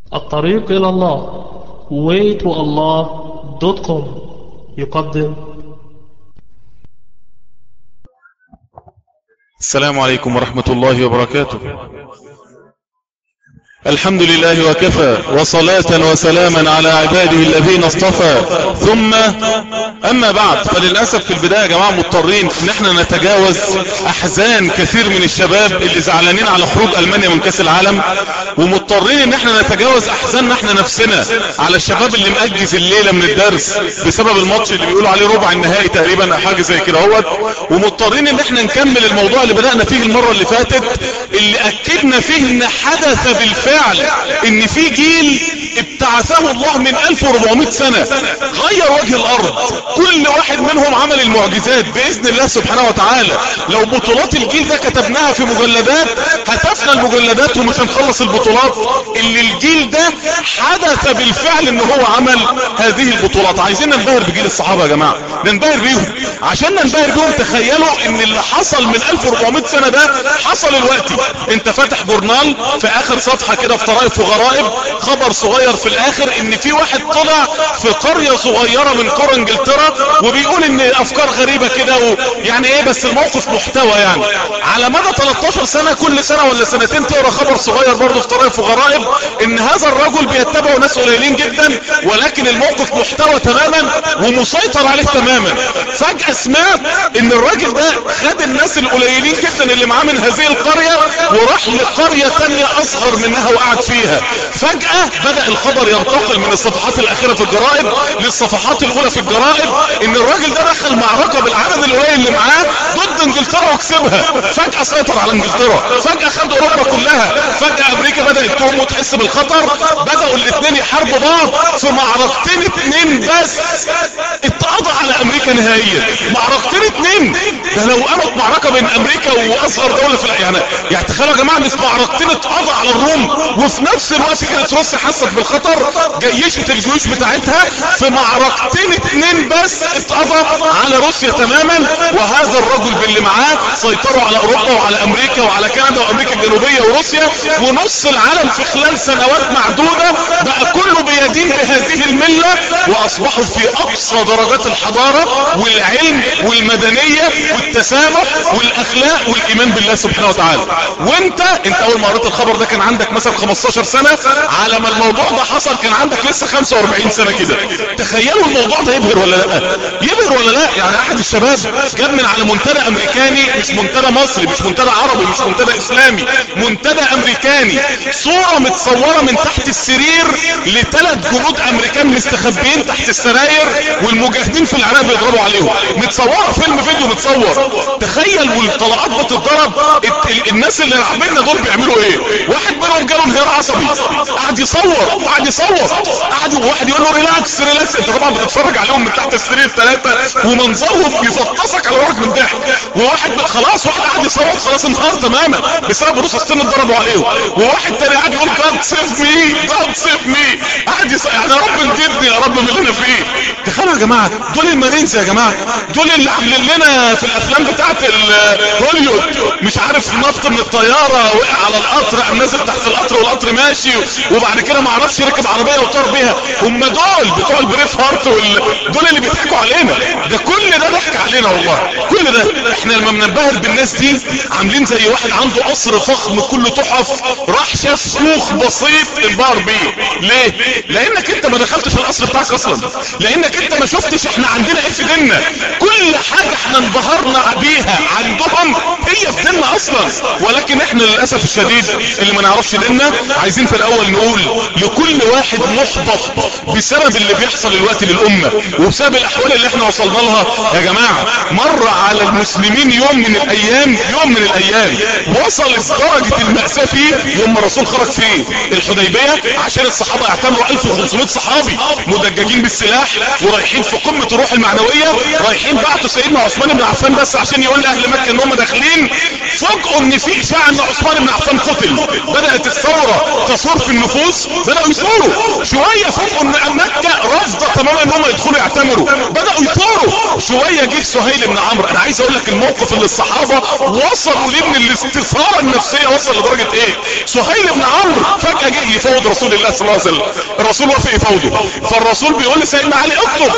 الطريق إلى الله waytoallah.com يقدم السلام عليكم ورحمة الله وبركاته الحمد لله وكفى وصلاة وسلاما على عباده الذين اصطفى ثم اما بعد فللأسف في البداية يا جماعة مضطرين ان احنا نتجاوز احزان كثير من الشباب اللي زعلانين على خروج المانيا من كاس العالم ومضطرين ان احنا نتجاوز احزاننا احنا نفسنا على الشباب اللي مأجز الليلة من الدرس بسبب الماتش اللي بيقولوا عليه ربع النهائي تقريبا او حاجة زي كده اهوت ومضطرين ان احنا نكمل الموضوع اللي بدأنا فيه المرة اللي فاتت اللي اكدنا فيه ان حدث بالفعل ان في جيل ابتعثه الله من 1400 سنة غير وجه الارض كل واحد منهم عمل المعجزات باذن الله سبحانه وتعالى لو بطولات الجيل ده كتبناها في مجلدات هتفنى المجلدات ومش هنخلص البطولات اللي الجيل ده حدث بالفعل ان هو عمل هذه البطولات عايزين ننبهر بجيل الصحابة يا جماعة ننبهر بيهم عشان ننبهر بيهم تخيلوا ان اللي حصل من 1400 سنة ده حصل الوقت انت فاتح جورنال في اخر صفحة كده في طرائف وغرائب خبر صغير في الاخر ان في واحد طلع في قرية صغيرة من قرى انجلترا وبيقول ان افكار غريبة كده ويعني ايه بس الموقف محتوى يعني على مدى 13 سنة كل سنة ولا سنتين تقرا خبر صغير برضه في طرائف وغرائب ان هذا الرجل بيتبعه ناس قليلين جدا ولكن الموقف محتوى تماما ومسيطر عليه تماما فجأة سمعت ان الراجل ده خد الناس القليلين جدا اللي معاه من هذه القرية وراح لقرية تانية اصغر منها وقعد فيها فجأة بدأ الخبر ينتقل من الصفحات الاخيرة في الجرائد للصفحات الاولى في الجرائد ان الراجل ده دخل معركة بالعدد القليل اللي معاه ضد انجلترا وكسبها فجأة سيطر على انجلترا فجأة خد اوروبا كلها فجأة امريكا بدأت تقوم وتحس بالخطر بدأوا الاثنين يحاربوا بعض في معركتين اتنين بس اتقضى على امريكا نهائيا معركتين اتنين ده لو قامت معركة بين امريكا واصغر دولة في الع- يعني يعني تخيلوا يا جماعة ان في معركتين اتقضى على الروم وفي نفس الوقت كانت روسيا حست بالخطر جيشت الجيوش بتاعتها في معركتين اتنين بس اتقضى على روسيا تماما وهذا الرجل باللي معاه سيطروا على اوروبا وعلى امريكا وعلى كندا وامريكا الجنوبية وروسيا ونص العالم في خلال سنوات معدودة بقى كله بيدين بهذه الملة واصبحوا في اقصى درجات الحضارة والعلم والمدنية والتسامح والاخلاق والايمان بالله سبحانه وتعالى وانت انت اول ما قريت الخبر ده كان عندك مثلا 15 سنة على ما الموضوع ده حصل كان عندك لسه 45 سنة كده تخيلوا الموضوع ده يبهر ولا لا يبهر ولا لا يعني احد الشباب جاب من على منتدى امريكاني مش منتدى مصري مش منتدى عربي مش منتدى اسلامي منتدى امريكاني صورة متصورة من تحت السرير لثلاث جنود امريكان مستخبيين تحت السراير والمجاهدين في العراق بيضربوا عليهم متصورة فيلم فيديو متصور تخيل والطلقات بتتضرب الت- ال- الناس اللي راحبيننا دول بيعملوا ايه واحد منهم جاله انهيار عصبي قعد يصور قعد يصور قعد واحد يقول له ريلاكس ريلاكس انت طبعا بتتفرج عليهم من تحت السرير ثلاثة ومنظرهم يفطسك على وجهك من ضحك وواحد ب- خلاص واحد قعد يصور خلاص انهار تماما بسبب روس السن اتضربوا عليهم وواحد تاني قاعد يقول جاد سيف مي جاد سيف مي قاعد يص... يعني يا رب انجدني يا رب من اللي انا فيه تخيلوا يا جماعه دول المارينز يا جماعه دول اللي عاملين لنا في الافلام بتاعت ال- هوليوود مش عارف نط من الطياره وقع على القطر قام نازل تحت القطر والقطر ماشي وبعد كده ما عرفش يركب عربيه وطار بيها هم دول بتوع البريف هارت وال... دول اللي بيضحكوا علينا ده كل ده ضحك علينا والله كل ده احنا لما بننبهر بالناس دي عاملين زي واحد عنده قصر فخم كله تحف راح شاف شيوخ بسيط انبهر بيه ليه لانك انت ما دخلتش القصر بتاعك اصلا لانك انت ما شفتش احنا عندنا ايه في ديننا كل حاجة احنا انبهرنا بيها عندهم هي في ديننا اصلا ولكن احنا للاسف الشديد اللي ما نعرفش ديننا عايزين في الاول نقول لكل واحد محبط بسبب اللي بيحصل الوقت للامة وبسبب الاحوال اللي احنا وصلنا لها يا جماعة مر على المسلمين يوم من الايام يوم من الايام وصلت درجة المأساة فيه يوم ما الرسول خرج فيه الحديبية عشان الصحابة اعتمروا 1500 صحابي اصحابي مدججين بالسلاح ورايحين في قمة الروح المعنوية رايحين بعتوا سيدنا عثمان بن عفان بس عشان يقول لاهل مكة ان هم داخلين فوجئوا ان في اشاعة ان عثمان بن عفان قتل بدأت الثورة تصور في النفوس بدأوا يثوروا شوية فوجئوا ان مكة رافضة تماما ان هم يدخلوا يعتمروا بدأوا يثوروا شوية جه سهيل بن عمرو انا عايز اقول لك الموقف اللي الصحابة وصلوا ليه من الاستثارة النفسية وصل لدرجة ايه سهيل بن عمرو فجأة جه يفوض رسول الله صلى الله عليه وسلم الرسول وافق يفوضه فالرسول بيقول لسيدنا علي اكتب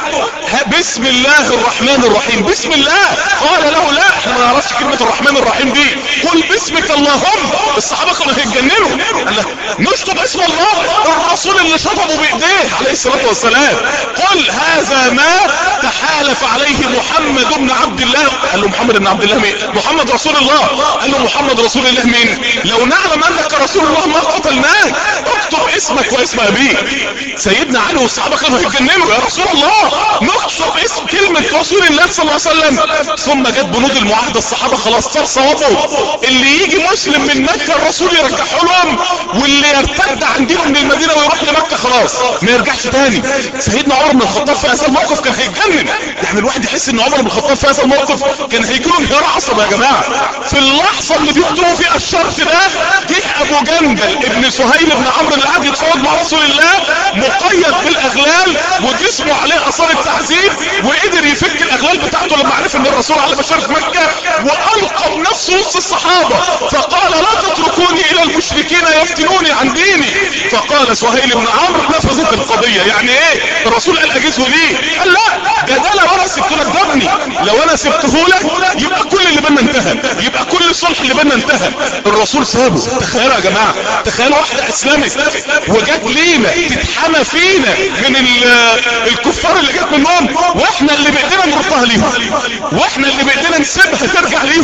بسم الله الرحمن الرحيم بسم الله قال له لا احنا ما نعرفش كلمة الرحمن الرحيم دي قل باسمك اللهم الصحابة كانوا هيتجننوا قال لك نشطب اسم الله الرسول اللي شطبه بايديه عليه الصلاة والسلام قل هذا ما تحالف عليه محمد بن عبد الله قال له محمد بن عبد الله مين محمد رسول الله قال له محمد رسول الله مين لو نعلم انك رسول الله ما قتلناك اكتب اسمك واسم ابيك سيدنا علي والصحابة كانوا هيتجننوا يا رسول الله نكتب اسم كلمة رسول الله صلى الله عليه وسلم ثم جت بنود المعاهدة الصحابة خلاص صار صوابه اللي يجي مسلم من مكة الرسول يرجعه لهم واللي يرتد عن دينه من المدينة ويروح لمكة خلاص ما يرجعش تاني سيدنا عمر بن الخطاب في هذا الموقف كان هيتجنن يعني الواحد يحس ان عمر بن الخطاب في هذا الموقف كان هيجيله انهيار عصب يا جماعة في اللحظة اللي بيكتبوا فيها الشرط ده جه ابو جندل ابن سهيل بن عمرو اللي قاعد يتفاوض مع رسول الله مقيد بالاغلال وجسمه عليه اثار التعذيب وقدر يفك الاغلال بتاعته لما عرف ان الرسول على مشارف مكة والقى بنفسه وسط الصحابة فقال لا تتركوني الى المشركين يفتنوني عن ديني فقال سهيل بن عمرو نفذت القضية يعني ايه الرسول قال اجيزه ليه قال لا ده ده لو انا سبت لك ده ابني لو انا سبته لك يبقى كل اللي بينا انتهى يبقى كل الصلح اللي بينا انتهى الرسول سابه تخيلوا يا جماعة تخيلوا واحدة اسلامت وجت لينا تتحمى فينا من الكفار اللي جت منهم واحنا اللي بايدينا نردها ليهم واحنا اللي بايدينا نسيبها ترجع ليهم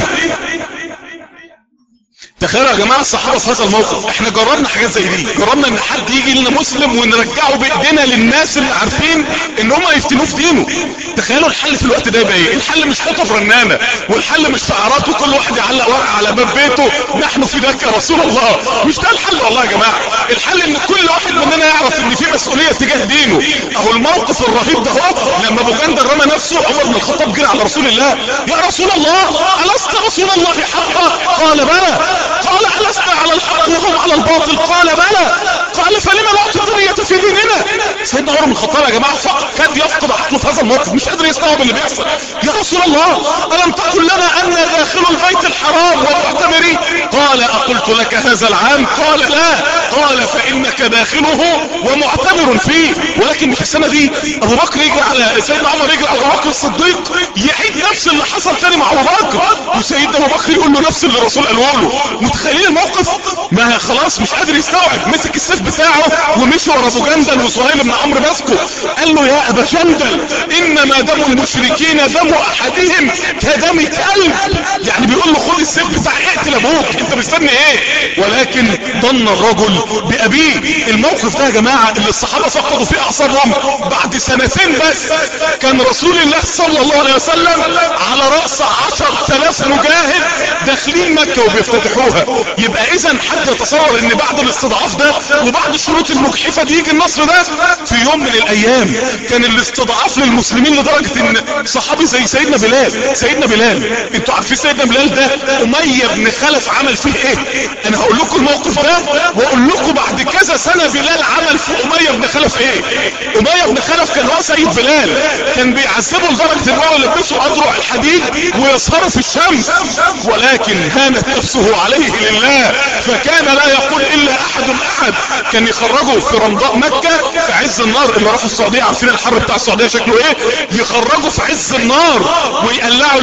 تخيلوا يا جماعة الصحابة في هذا الموقف احنا جربنا حاجات زي دي جربنا ان حد يجي لنا مسلم ونرجعه بايدينا للناس اللي عارفين ان هم يفتنوه في دينه تخيلوا الحل في الوقت ده يبقى ايه الحل مش خطف رنانة والحل مش شعارات وكل واحد يعلق ورقة على باب بيته نحن في ذاك يا رسول الله مش ده الحل والله يا جماعة الحل ان كل واحد مننا يعرف ان في مسؤولية تجاه دينه اهو الموقف الرهيب ده هو لما ابو جندل رمى نفسه عمر بن الخطاب جري على رسول الله يا رسول الله ألست رسول الله حقا قال بلى قال ألست على الحق وهم على الباطل قال بلى قال فلما لا الدنيا في ديننا سيدنا عمر بن الخطاب يا جماعة كاد يفقد عقله في هذا الموقف مش قادر يستوعب اللي بيحصل يا رسول الله ألم تقل لنا أن داخل البيت الحرام والمعتمري قال أقلت لك هذا العام قال لا قال فإنك داخله ومعتمر فيه ولكن مش السنة دي أبو بكر يجري على سيدنا عمر يجري على أبو بكر الصديق يعيد نفس اللي حصل تاني مع أبو بكر وسيدنا أبو بكر يقول له نفس اللي الرسول قاله له متخيلين الموقف ما خلاص مش قادر يستوعب مسك السيف بتاعه ومشي ورا ابو جندل وسهيل بن عمرو ماسكه قال له يا ابا جندل انما دم المشركين دم احدهم كدم كلب يعني بيقول له خد السيف بتاع اقتل ابوك انت مستني ايه ولكن ضن الرجل بابيه الموقف ده يا جماعه اللي الصحابه فقدوا فيه اعصابهم بعد سنتين بس كان رسول الله صلى الله عليه وسلم على راس عشر تلاف مجاهد داخلين مكه وبيفتتحوها يبقى اذا حد يتصور ان بعد الاستضعاف ده وبعد الشروط المجحفة دي يجي النصر ده في يوم من الايام كان الاستضعاف للمسلمين لدرجة ان صحابي زي سيدنا بلال سيدنا بلال انتوا عارفين سيدنا بلال ده امية بن خلف عمل فيه ايه انا هقول لكم الموقف ده واقول لكم بعد كذا سنة بلال عمل في امية بن خلف ايه امية بن خلف كان هو سيد بلال كان بيعذبه لدرجة ان هو يلبسه اذرع الحديد ويسهره في الشمس ولكن هانت نفسه عليه لله فكان لا يقول الا احد احد كان يخرجوا في رمضاء مكة في عز النار اللي راحوا السعودية عارفين الحر بتاع السعودية شكله ايه يخرجوا في عز النار ويقلعوا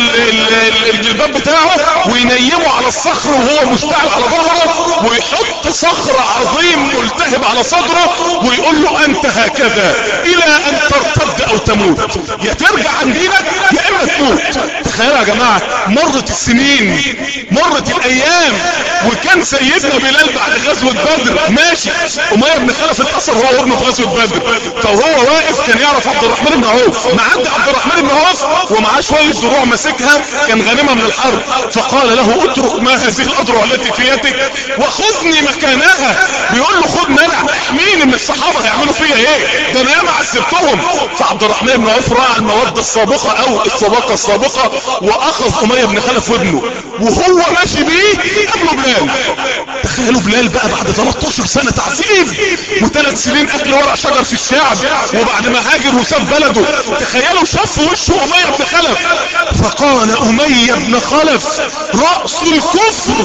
الجلباب بتاعه وينيموا على الصخر وهو مشتعل على ظهره ويحط صخر عظيم ملتهب على صدره ويقول له انت هكذا الى ان ترتد او تموت يا ترجع عن دينك يا اما تموت تخيلوا يا جماعة مرت السنين مرت الايام وكان سيدنا بلال بعد غزوة بدر ماشي امية بن خلف اتأثر هو وابنه في غزوة بدر فهو واقف كان يعرف عبد الرحمن بن عوف معدي عبد الرحمن بن عوف ومعاه شوية دروع ماسكها كان غنيمة من الحرب فقال له اترك ما هذه الاذرع التي في يدك وخذني مكانها بيقول له خذ منع مين ان الصحابة هيعملوا فيا ايه ده انا ياما عذبتهم فعبد الرحمن بن عوف راى المودة السابقة او الصداقة السابقة واخذ امية بن خلف وابنه وهو ماشي بيه قبله بلال تخيلوا بلال بقى بعد 13 سنة تعذيب وثلاث سنين اكل ورق شجر في الشعب وبعد ما هاجر وساب بلده تخيلوا شاف وشه امية بن خلف فقال امية بن خلف رأس الكفر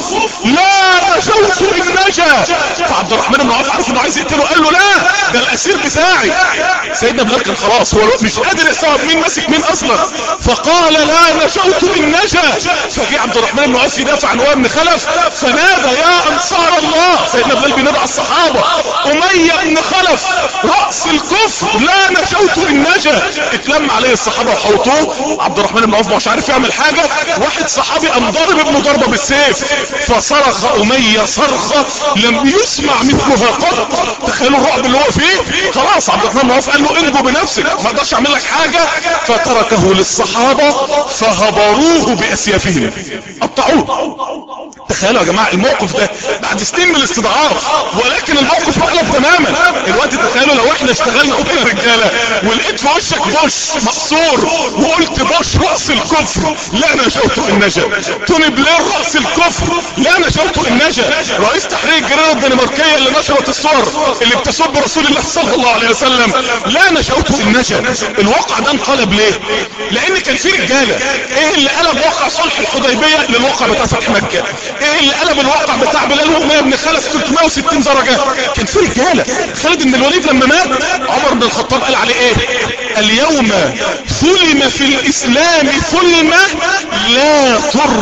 لا نجوت ان نجا فعبد الرحمن بن عوف عارف انه عايز يقتله قال له لا ده الاسير بتاعي سيدنا بلال كان خلاص هو مش قادر يستوعب مين ماسك مين اصلا فقال لا نجوت ان نجا فجي عبد الرحمن بن عوف يدافع عن بن خلف فنادى يا انصار الله سيدنا بلال بينادى على الصحابه اميه بن خلف راس الكفر لا نجوت ان نجا اتلم عليه الصحابه وحوطوه عبد الرحمن بن عوف مش عارف يعمل حاجه واحد صحابي قام ضارب ابنه ضربه بالسيف فصرخ اميه صرخه لم يسمع مثلها قط تخيلوا الرعب اللي هو فيه خلاص عبد الرحمن بن عوف قال له انجو بنفسك ما اقدرش اعمل لك حاجه فتركه للصحابه فهبروه باسيافهم قطعوه تخيلوا يا جماعه الموقف ده بعد سنين من الاستضعاف ولكن الموقف مقلب تماما الوقت تخيلوا لو احنا اشتغلنا قلنا رجاله ولقيت في وشك بوش مقصور وقلت بوش راس الكفر لا نجوت ان نجا توني بلير راس الكفر لا نجوت ان نجا رئيس تحرير الجريده الدنماركيه اللي نشرت الصور اللي بتسب رسول الله صلى الله عليه وسلم لا نجوت ان نجا الواقع ده انقلب ليه لان كان في رجاله ايه اللي قلب واقع صلح الحديبيه للواقع بتاع فتح مكه ايه اللي قلب الواقع بتاع بلال واميه بن خلف 360 درجه كان في رجاله خالد بن الوليد لما مات عمر بن الخطاب قال عليه ايه اليوم ثلم في الاسلام ثلمة لا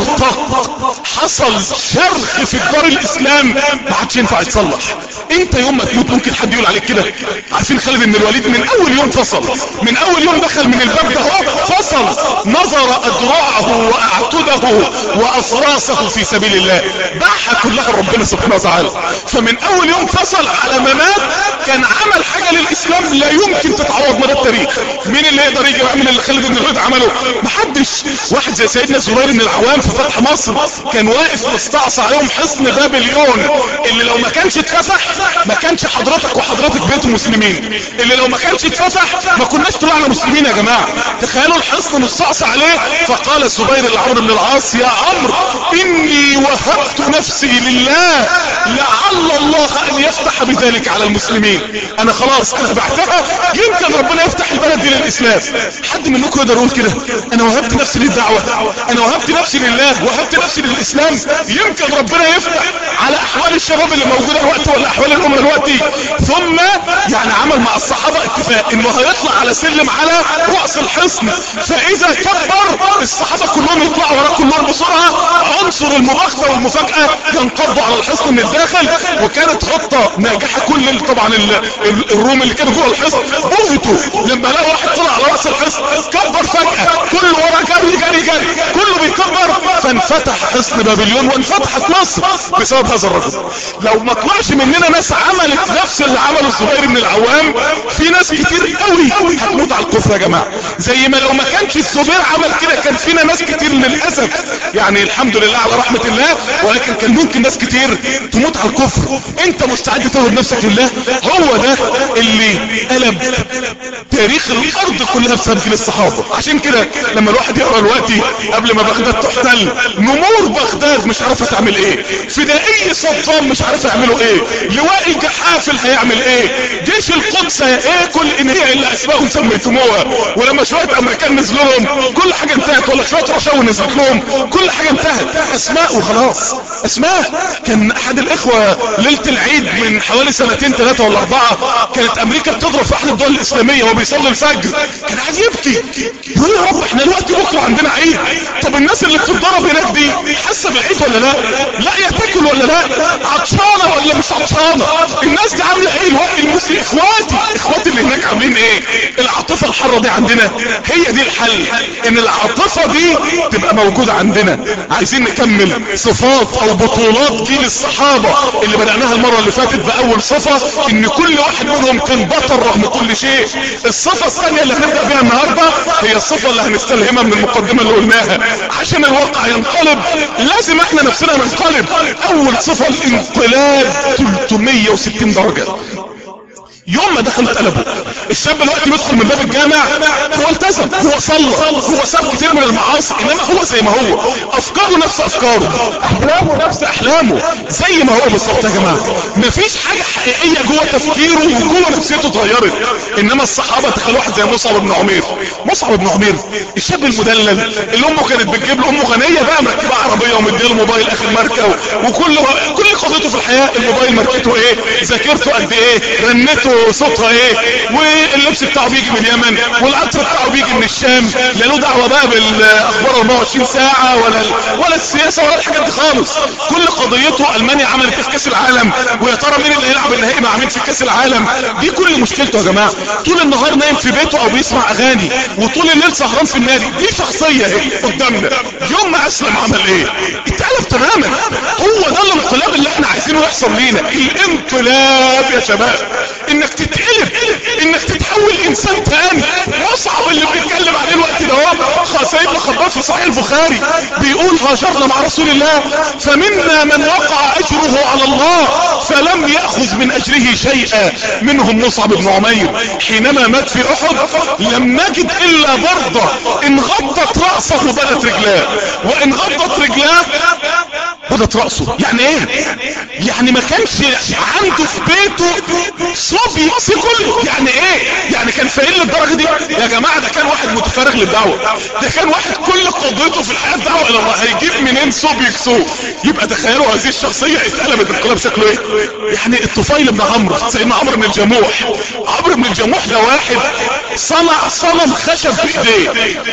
ترتق حصل شرخ في الدار الاسلام ما عادش ينفع يتصلح انت يوم ما تموت ممكن حد يقول عليك كده عارفين خالد بن الوليد من اول يوم فصل من اول يوم دخل من الباب ده هو فصل نظر اذرعه واعتده واصراسه في سبيل الله باعها كلها ربنا سبحانه وتعالى فمن اول يوم فصل على ما مات كان عمل حاجة للاسلام لا يمكن تتعوض مدى التاريخ مين اللي يقدر يجي يعمل اللي خالد بن الوليد عمله محدش واحد زي سيدنا زهير بن العوام في فتح مصر كان واقف مستعصى عليهم حصن بابليون اللي لو ما كانش اتفتح ما كانش حضرتك وحضرتك بيت مسلمين اللي لو ما كانش اتفتح ما كناش طلعنا مسلمين يا جماعة تخيلوا الحصن مستعصى عليه فقال الزبير لعمرو بن العاص يا عمرو اني وهبت نفسي لله لعل الله ان يفتح بذلك على المسلمين انا خلاص انا بعتها يمكن ربنا يفتح البلد دي للاسلام حد منكم يقدر يقول كده انا وهبت نفسي للدعوة انا وهبت نفسي لله وهبت نفسي للاسلام يمكن ربنا يفتح على احوال الشباب اللي موجودة الوقت ولا احوال الامة الوقت ثم يعني عمل مع الصحابة اتفاق انه هيطلع على سلم على رأس الحصن فاذا كبر الصحابة كلهم يطلعوا وراه كلهم بسرعة عنصر المباغتة والمفاجأة ينقضوا على الحصن من الداخل وكانت خطة ناجحة كل طبعا الروم اللي كانوا جوه الحصن بغتوا لما لقوا واحد طلع على رأس الحصن كبر فجأة كل ورا جري جري جري كله بيكبر فانفتح حصن بابليون وانفتحت مصر بسبب هذا الرجل لو ما طلعش مننا ناس عملت نفس اللي عمله الزبير بن العوام في ناس كتير قوي هتموت على الكفر يا جماعة زي ما لو ما كانش الزبير عمل كده كان فينا ناس كتير للأسف يعني الحمد لله على رحمة الله ولكن كان ممكن ناس كتير تموت على الكفر انت مستعد تهب نفسك لله هو ده اللي قلب تاريخ الارض كلها بسبب جيل الصحابة عشان كده لما الواحد يقرأ دلوقتي قبل ما بغداد تحتل نمور بغداد مش عارفة تعمل ايه فدائي صدام مش عارفة يعملوا ايه لواء الجحافل هيعمل ايه جيش القدس ايه كل انهياء اللي اسمائهم سميتموها ولما شوية امريكان نزلوا لهم كل حاجة انتهت ولا شوية رشاوي نزلت لهم كل حاجة انتهت اسماء وخلاص اسماء كان احد الاخوة ليلة العيد من حوالي سنتين ثلاثة ولا اربعة كانت امريكا بتضرب في احد الدول الاسلامية وهو بيصلي الفجر كان عايز يبكي يقول يا رب احنا الوقت بكرة عندنا عيد طب الناس اللي بتتضرب هناك دي حاسة بالعيد ولا لا لا يا تاكل ولا لا عطشانة ولا مش عطشانة الناس دي عاملة ايه الوقت المسلم اخواتي اخواتي اللي هناك عاملين ايه العاطفة الحرة دي عندنا هي دي الحل ان العاطفة دي تبقى موجودة عندنا عايزين نكمل صفات او بطولات جيل الصحابة اللي بدأناها المرة اللي فاتت باول صفة ان كل واحد منهم كان بطل رغم كل شيء الصفة الثانية اللي هنبدأ بها النهاردة هي الصفة اللي هنستلهمها من المقدمة اللي قلناها عشان الواقع ينقلب لازم احنا نفسنا ننقلب اول صفة الانقلاب 360 درجة يوم ما دخلوا اتقلبوا الشاب دلوقتي بيدخل من باب الجامع هو التزم هو صلى هو ساب كتير من المعاصي انما هو زي ما هو افكاره نفس افكاره احلامه نفس احلامه زي ما هو بالظبط يا جماعه مفيش حاجه حقيقيه جوه تفكيره وجوه نفسيته اتغيرت انما الصحابه تخيل واحد زي مصعب بن عمير مصعب بن عمير الشاب المدلل اللي امه كانت بتجيب له امه غنيه بقى مركبه عربيه ومديله موبايل اخر ماركه وكل كل قضيته في الحياه الموبايل ماركته ايه ذاكرته قد ايه رنته صوتها ايه واللبس بتاعه بيجي من اليمن والعطر بتاعه بيجي من الشام لا له دعوه بقى بالاخبار 24 ساعه ولا ولا السياسه ولا الحاجات دي خالص كل قضيته المانيا عملت ايه في كاس العالم ويا ترى مين اللي هيلعب النهائي مع مين في كاس العالم دي كل مشكلته يا جماعه طول النهار نايم في بيته او بيسمع اغاني وطول الليل سهران في النادي دي شخصيه اهي قدامنا يوم ما اسلم عمل ايه اتقلب تماما هو ده الانقلاب اللي احنا عايزينه يحصل لينا الانقلاب يا شباب انك تتقلب انك تتحول انسان تاني مصعب اللي بنتكلم عليه الوقت ده هو سيدنا خباب في صحيح البخاري بيقول هاجرنا مع رسول الله فمنا من وقع اجره على الله فلم يأخذ من اجره شيئا منهم مصعب بن عمير حينما مات في احد لم نجد الا برضه ان غطت رأسه بدت رجلاه وان غطت رجلاه بدت رأسه يعني ايه يعني ما كانش عنده في بيته صوب يقصي كله يعني ايه يعني كان فايل للدرجة دي يا جماعة ده كان واحد متفرغ للدعوة ده كان واحد كل قضيته في الحياة الدعوة الى الله هيجيب منين صوب يكسوه يبقى تخيلوا هذه الشخصية اتقلبت انقلاب شكله ايه يعني الطفيل بن عمرو سيدنا عمرو بن الجموح عمرو بن الجموح ده واحد صنع صنم خشب بايديه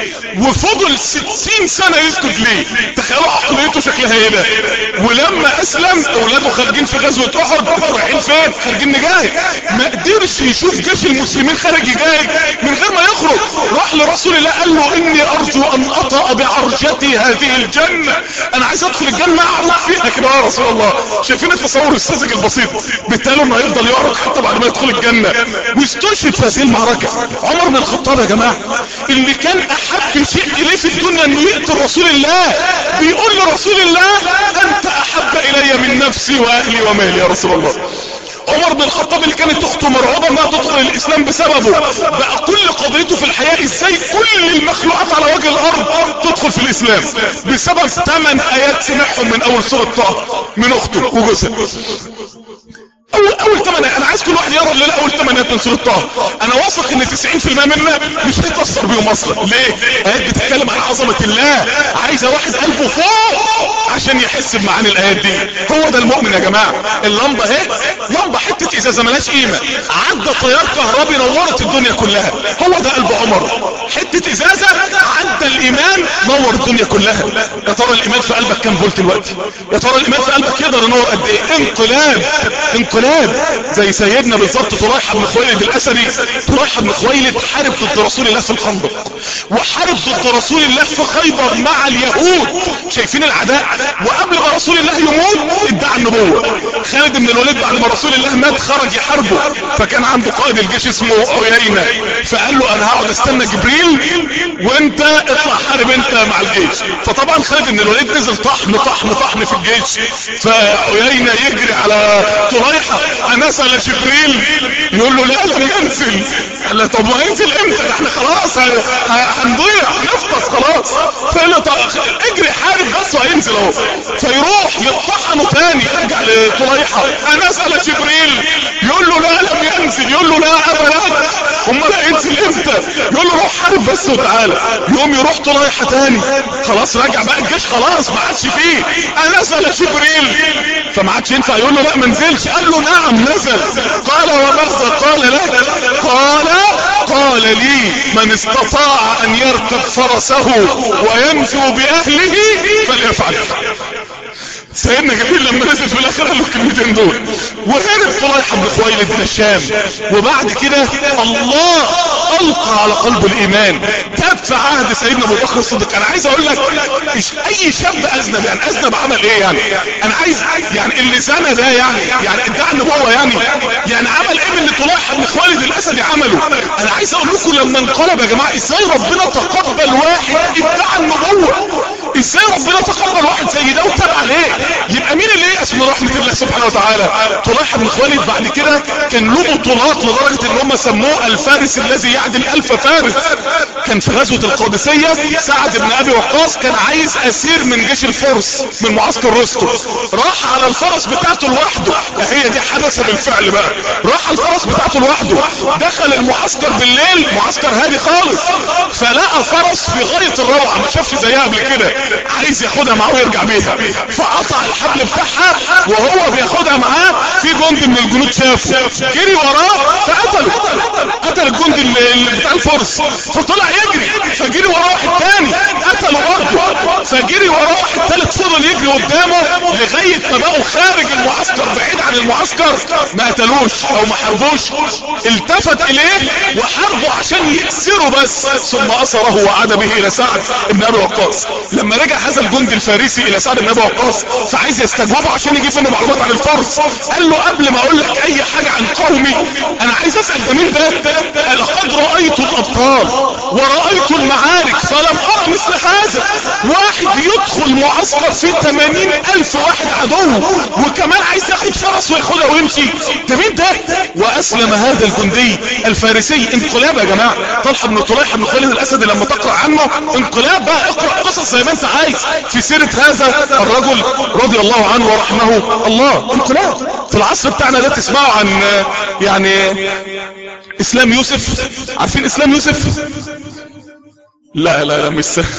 وفضل ستين سنة يسكت ليه تخيلوا عقليته شكلها ايه ده ولما اسلم اولاده خارجين في غزوة احد رايحين فين خارجين نجاهد ما قدرش يشوف جيش المسلمين خارج يجاهد من غير ما يخرج راح لرسول الله قال له اني ارجو ان اطأ بعرجتي هذه الجنة انا عايز ادخل الجنة اعرج فيها كده يا رسول الله شايفين التصور الساذج البسيط بالتالي انه هيفضل يعرج حتى بعد ما يدخل الجنة واستشهد في هذه المعركة عمر بن الخطاب يا جماعة اللي كان احب شيء اليه في الدنيا انه يقتل رسول الله بيقول لرسول الله انت احب الي من نفسي واهلي ومالي يا رسول الله عمر بن الخطاب اللي كانت اخته مرعوبه انها تدخل الاسلام بسببه بقى كل قضيته في الحياه ازاي كل المخلوقات على وجه الارض تدخل في الاسلام بسبب ثمان ايات سمعهم من اول سوره طه من اخته وجوزها اول اول ثمان انا عايز كل واحد يقرا الليله اول ثمان ايات من سوره طه انا واثق ان 90% منا مش هيتاثر بيهم اصلا ليه ايات بتتكلم عن عظمه الله عايزه واحد قلبه فوق عشان يحس بمعاني الايات دي هو ده المؤمن يا جماعه اللمبه اهي لمبه حته ازازه ملهاش قيمه عدى تيار كهربي نورت الدنيا كلها هو ده قلب عمر حته ازازه عدى الايمان نور الدنيا كلها يا ترى الايمان في قلبك كام فولت دلوقتي يا ترى الايمان في قلبك يقدر ينور قد ايه انقلاب انقلاب زي سيدنا بالظبط طليحه بن خويلد الاسدي طليحه بن خويلد حارب ضد رسول الله في الخندق وحارب ضد رسول الله في خيبر مع اليهود شايفين العداء وقبل ما رسول الله يموت ادعى النبوة خالد بن الوليد بعد ما رسول الله مات خرج يحاربه فكان عنده قائد الجيش اسمه عيينة فقال له انا هقعد استنى جبريل وانت اطلع حارب انت مع الجيش فطبعا خالد بن الوليد نزل طحن طحن طحن في الجيش فعيينة يجري على طليحة انا اسأل جبريل يقول له لا لم ينزل قال له طب وهينزل امتى احنا خلاص هنضيع هنفطس خلاص فقال له اجري حارب بس وهينزل اهو فيروح يطحنه تاني يرجع لطليحة انا اسأل جبريل يقول له لا لم ينزل يقول له لا ابدا امال هينزل امتى يقول له روح حارب بس وتعالى يقوم يروح طليحة تاني خلاص راجع بقى الجيش خلاص ما عادش فيه انا اسأل جبريل فما عادش ينفع يقول له لا ما نزلش قال له نعم نزل قال وماذا قال لا قال قال لي من استطاع ان يركب فرسه وينجو باهله فليفعل سيدنا جبريل لما نزل في الاخر قال له الكلمتين دول وهرب طليحه بن خويلد من الشام وبعد كده الله القى على قلبه الايمان تاب في عهد سيدنا ابو بكر الصديق انا عايز اقول لك مش اي شاب اذنب يعني اذنب عمل ايه يعني انا عايز يعني اللي زنى ده يعني يعني ادعى النبوه يعني يعني عمل ايه من اللي طليحه بن خويلد الاسدي عمله انا عايز اقول لكم لما انقلب يا جماعه ازاي ربنا تقبل واحد ادعى النبوه ازاي ربنا تقبل واحد زي ده وتاب عليه يبقى مين اللي يأس من رحمة الله سبحانه وتعالى طليحة بن خوالد بعد كده كان له بطولات لدرجة ان هم سموه الفارس الذي يعدل الف فارس كان في غزوة القادسية سعد بن ابي وقاص كان عايز اسير من جيش الفرس من معسكر رستم راح على الفرس بتاعته لوحده هي دي حدث بالفعل بقى راح على الفرس بتاعته لوحده دخل المعسكر بالليل معسكر هادي خالص فلقى فرس في غاية الروعة ما شافش زيها قبل كده عايز ياخدها معاه ويرجع بيها فقطع الحبل بتاعها وهو بياخدها معاه في جند من الجنود شافه جري وراه فقتله قتل الجند اللي بتاع الفرس فطلع يجري فجري وراه واحد تاني قتله برضه فجري وراه واحد تالت فضل يجري قدامه لغاية ما بقوا خارج المعسكر بعيد عن المعسكر ما قتلوش او ما حاربوش التفت اليه وحاربوا عشان يأسره بس ثم اثره وعاد به الى سعد بن ابي وقاص لما رجع هذا الجندي الفارسي الى سعد بن ابي وقاص فعايز يستجوبه عشان يجيب منه معلومات عن الفرس قال له قبل ما اقول لك اي حاجة عن قومي انا عايز اسأل ده مين ده لقد رأيت الابطال ورأيت المعارك فلم ارى مثل هذا واحد يدخل معسكر فيه 80 الف واحد عدو وكمان عايز ياخد فرس وياخدها ويمشي ده مين ده واسلم هذا الجندي الفارسي انقلاب يا جماعة طلحة بن طليحة بن خالد الاسدي لما تقرأ عنه انقلاب بقى اقرأ قصص زي ما انت عايز في سيرة هذا الرجل رضي الله عنه ورحمه الله انقلاب في العصر بتاعنا ده تسمعوا عن يعني اسلام يوسف عارفين اسلام يوسف لا لا لا مش سهل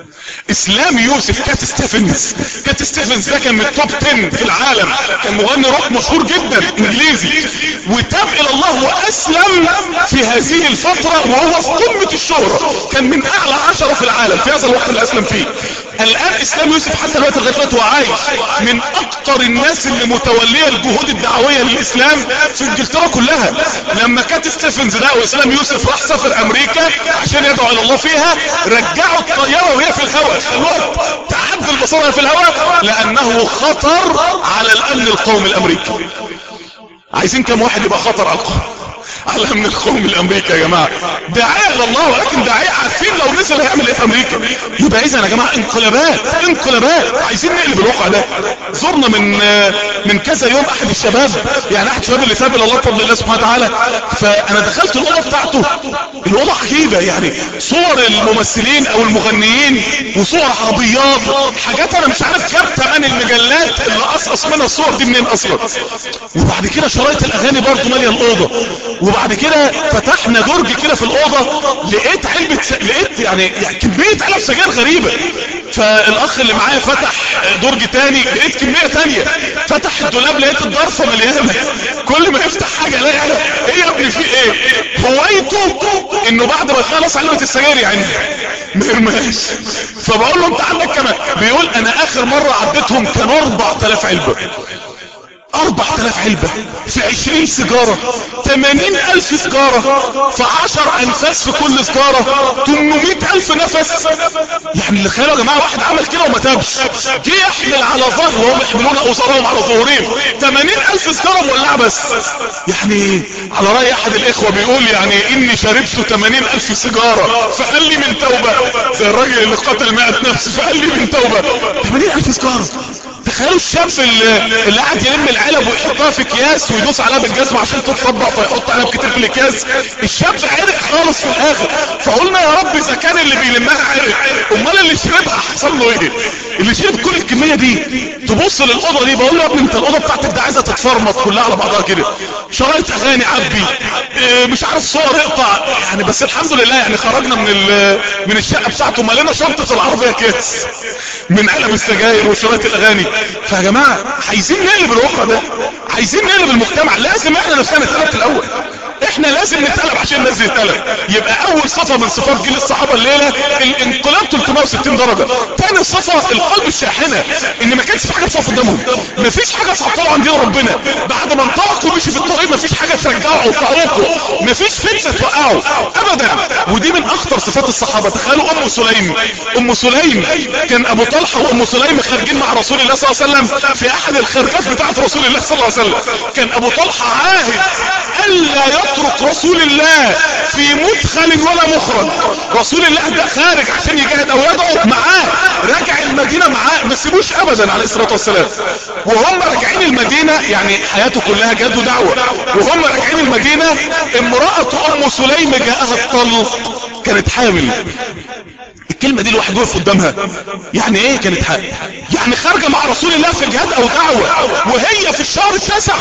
اسلام يوسف كات ستيفنز كات ستيفنز ده كان من التوب 10 في العالم كان مغني روك مشهور جدا انجليزي وتاب الى الله واسلم في هذه الفترة وهو في قمة الشهرة كان من اعلى عشرة في العالم في هذا الوقت اللي اسلم فيه الان اسلام يوسف حتى الوقت لغايه دلوقتي وعايش من اكتر الناس اللي متوليه الجهود الدعويه للاسلام في انجلترا كلها لما كات ستيفنز ده واسلام يوسف راح سافر امريكا عشان يدعو الى الله فيها رجعوا الطياره وهي في الهواء خلوها تعدي البصره في الهواء لانه خطر على الامن القومي الامريكي عايزين كم واحد يبقى خطر على القوم على من القوم الامريكا يا جماعة داعية لله ولكن داعية عارفين لو نزل هيعمل ايه في امريكا يبقى اذا يا جماعة انقلابات انقلابات عايزين نقلب الواقع ده زرنا من من كذا يوم احد الشباب يعني احد الشباب اللي تاب الى الله بفضل الله سبحانه وتعالى فانا دخلت الاوضه بتاعته الاوضه عجيبه يعني صور الممثلين او المغنيين وصور عربيات حاجات انا مش عارف جاب ثمن المجلات اللي قصقص منها الصور دي منين اصلا وبعد كده شرايط الاغاني برضه ماليه الاوضه وبعد كده فتحنا درج كده في الاوضه لقيت علبه س... لقيت يعني, يعني كميه علب سجاير غريبه فالاخ اللي معايا فتح درج تاني لقيت كميه تانية فتح الدولاب لقيت الضرفه مليانه كل ما يفتح حاجه الاقي ايه يا ابني في ايه هوايته انه بعد ما يخلص علبه السجاير يعني ما يرماش فبقول له انت عندك كمان بيقول انا اخر مره عديتهم كانوا 4000 علبه اربع تلاف علبة في عشرين سيجارة تمانين الف سيجارة في عشر انفاس في كل سيجارة تمنمية الف نفس يعني اللي خيالوا يا جماعة واحد عمل كده وما تابش جه يحمل على ظهر وهم يحملون اوزارهم على ظهورهم تمانين الف سيجارة مولعة بس يعني على رأي احد الاخوة بيقول يعني اني شربت تمانين الف سيجارة فقال لي من توبة زي الراجل اللي قتل مئة نفس فقال لي من توبة تمانين الف سيجارة تخيلوا الشاب اللي, اللي قاعد يلم العلب ويحطها في اكياس ويدوس عليها بالجزمة عشان تتطبق فيحط عليها كتير في الاكياس الشاب عرق خالص في الاخر فقلنا يا رب اذا كان اللي بيلمها عرق امال اللي شربها حصل له ايه اللي شرب كل الكمية دي تبص للاوضه دي بقول له يا ابني انت الاوضه بتاعتك ده عايزه تتفرمط كلها على بعضها كده شرايط اغاني عبي اه مش عارف صور اقطع يعني بس الحمد لله يعني خرجنا من من الشقه بتاعته مالنا شنطه العربيه كيس من علب السجاير وشرايط الاغاني فيا جماعة عايزين نقلب الواقع ده عايزين نقلب المجتمع لازم احنا نفسنا نتقلب في الاول احنا لازم نتقلب عشان الناس دي تتقلب يبقى اول صفة من صفات جيل الصحابة الليلة الانقلاب 360 درجة تاني صفة القلب الشاحنة ان ما كانش في حاجة تصف قدامهم ما فيش حاجة تعطلوا عن دين ربنا بعد ما انطلقوا مشي في الطريق ما فيش حاجة ترجعوا او تعوقوا ما فيش فتنة توقعوا ابدا ودي من اخطر صفات الصحابة تخيلوا ام سليم ام سليم كان ابو طلحة وام سليم خارجين مع رسول الله صلى الله عليه وسلم في احد الخرجات بتاعت رسول الله صلى الله عليه وسلم كان ابو طلحة عاهد الا يترك رسول الله في مدخل ولا مخرج رسول الله ده خارج عشان يجاهد او يدعو معاه راجع المدينة معاه ما سيبوش ابدا عليه الصلاة والسلام وهم راجعين المدينة يعني حياته كلها جد ودعوة وهم راجعين المدينة امرأة ام سليم جاءها الطلق كانت حامل الكلمة دي الواحد وقف قدامها يعني ايه كانت حق يعني خارجة مع رسول الله في جهاد او دعوة وهي في الشهر التاسع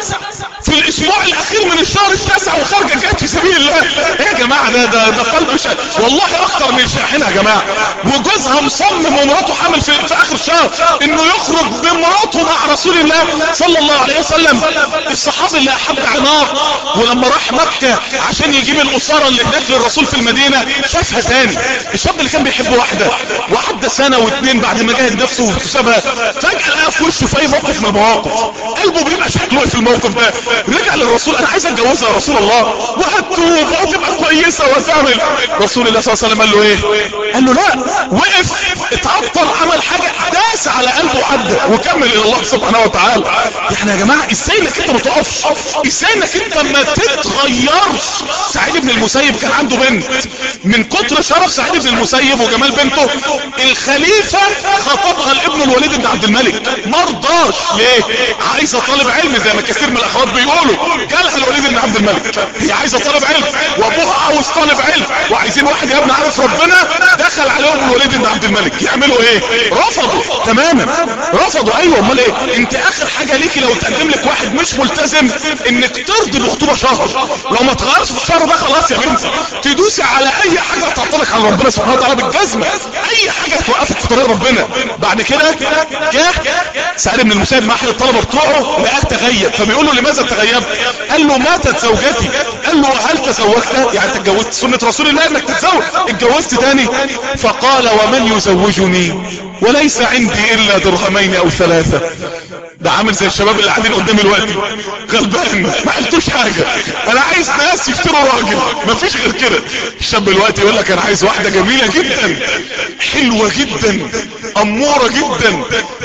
في الاسبوع الاخير من الشهر التاسع وخارجة جهاد في سبيل الله ايه يا جماعة ده ده, ده قلب شا... والله اكتر من شاحنة يا جماعة وجوزها مصمم ومراته حامل في, في اخر الشهر انه يخرج بمراته مع رسول الله صلى الله عليه وسلم الصحابي اللي احب عنار ولما راح مكة عشان يجيب الاسارة اللي هناك للرسول في المدينة شافها تاني الشاب اللي كان بيحب واحدة وعدى سنة واتنين بعد ما جاهد نفسه واكتسبها فجأة لقى في وشه في اي موقف من المواقف قلبه بيبقى شكله في الموقف ده رجع للرسول انا عايز اتجوزها يا رسول الله وهتوب وهتبقى كويسة وهتعمل رسول الله صلى الله عليه وسلم قال له ايه قال له لا وقف اتعطل عمل حاجة داس على قلبه وعدى وكمل الى الله سبحانه وتعالى يعني يا جماعة ازاي انك انت ما تقفش ازاي انك انت ما تتغيرش سعيد بن المسيب كان عنده بنت من كتر شرف سعيد بن المسيب وجمال بنته الخليفة خطبها الابن الوليد بن عبد الملك مرضاش ليه عايزة طالب علم زي ما كثير من الاخوات بيقولوا جالها الوليد بن عبد الملك هي عايزة طالب علم وابوها عاوز طالب علم وعايزين واحد يا ابن عارف ربنا دخل عليهم الوليد بن عبد الملك يعملوا ايه رفضوا تماما رفضوا ايوه امال ايه انت اخر حاجة ليكي لو تقدم لك واحد مش ملتزم انك ترضي الخطوبة شهر لو ما تغيرش في الشهر ده خلاص يا بنتي تدوسي على اي حاجة تعطلك عن ربنا سبحانه وتعالى بالجزمة اي حاجة توقفك في طريق ربنا بعد كده جه سعيد بن المسيب مع احد الطلبة بتوعه لقاه تغيب فبيقول له لماذا تغيبت قال له ماتت زوجتي قال له هل تزوجت يعني انت اتجوزت سنة رسول الله انك تتزوج اتجوزت تاني فقال ومن يزوجني وليس عندي الا درهمين او ثلاثة ده عامل زي الشباب اللي قاعدين قدامي دلوقتي غلبان ما قلتوش حاجة انا عايز ناس يشتروا راجل مفيش غير كده الشاب دلوقتي يقول لك انا عايز واحدة جميلة جدا حلوة جدا امورة جدا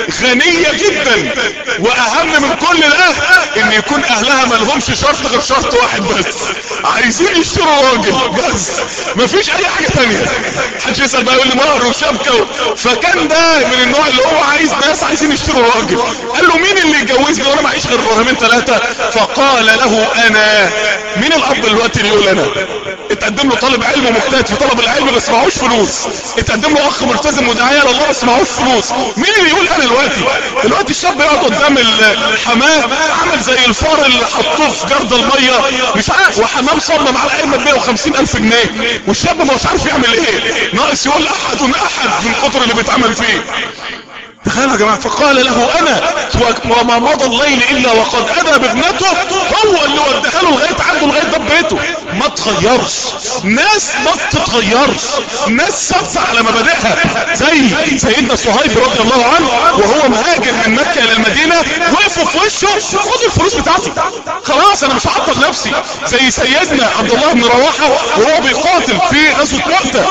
غنية جدا واهم من كل ده ان يكون اهلها ملهمش شرط غير شرط واحد بس عايزين يشتروا راجل بس مفيش اي حاجة تانية محدش يسأل بقى يقول لي مهر وشبكة فكان ده من النوع اللي هو عايز ناس عايزين يشتروا راجل قال له مين اللي يجوزني وانا معيش غير درهمين ثلاثة فقال له انا مين الاب دلوقتي اللي يقول انا اتقدم له طالب علم ومجتهد في طلب العلم بس معهوش فلوس اتقدم له اخ ملتزم وداعيه لله بس معهوش فلوس مين اللي يقول انا دلوقتي دلوقتي الشاب يقعد قدام الحمام عامل زي الفار اللي حطوه في جرد الميه مش عارف وحمام صمم على قيمه 150 الف جنيه والشاب مش عارف يعمل ايه ناقص يقول احد احد من كتر اللي بيتعمل فيه تخيلوا يا جماعة فقال له انا وما مضى الليل الا وقد ادى بابنته هو اللي ودخله لغاية عنده لغاية باب بيته ما تغيرش ناس ما تتغيرش ناس ثابته على مبادئها زي سيدنا صهيب رضي الله عنه وهو مهاجر من مكة الى المدينة وقفوا في وشه خدوا الفلوس بتاعتي خلاص انا مش هعطل نفسي زي سيدنا عبد الله بن رواحة وهو بيقاتل في غزوة مؤتة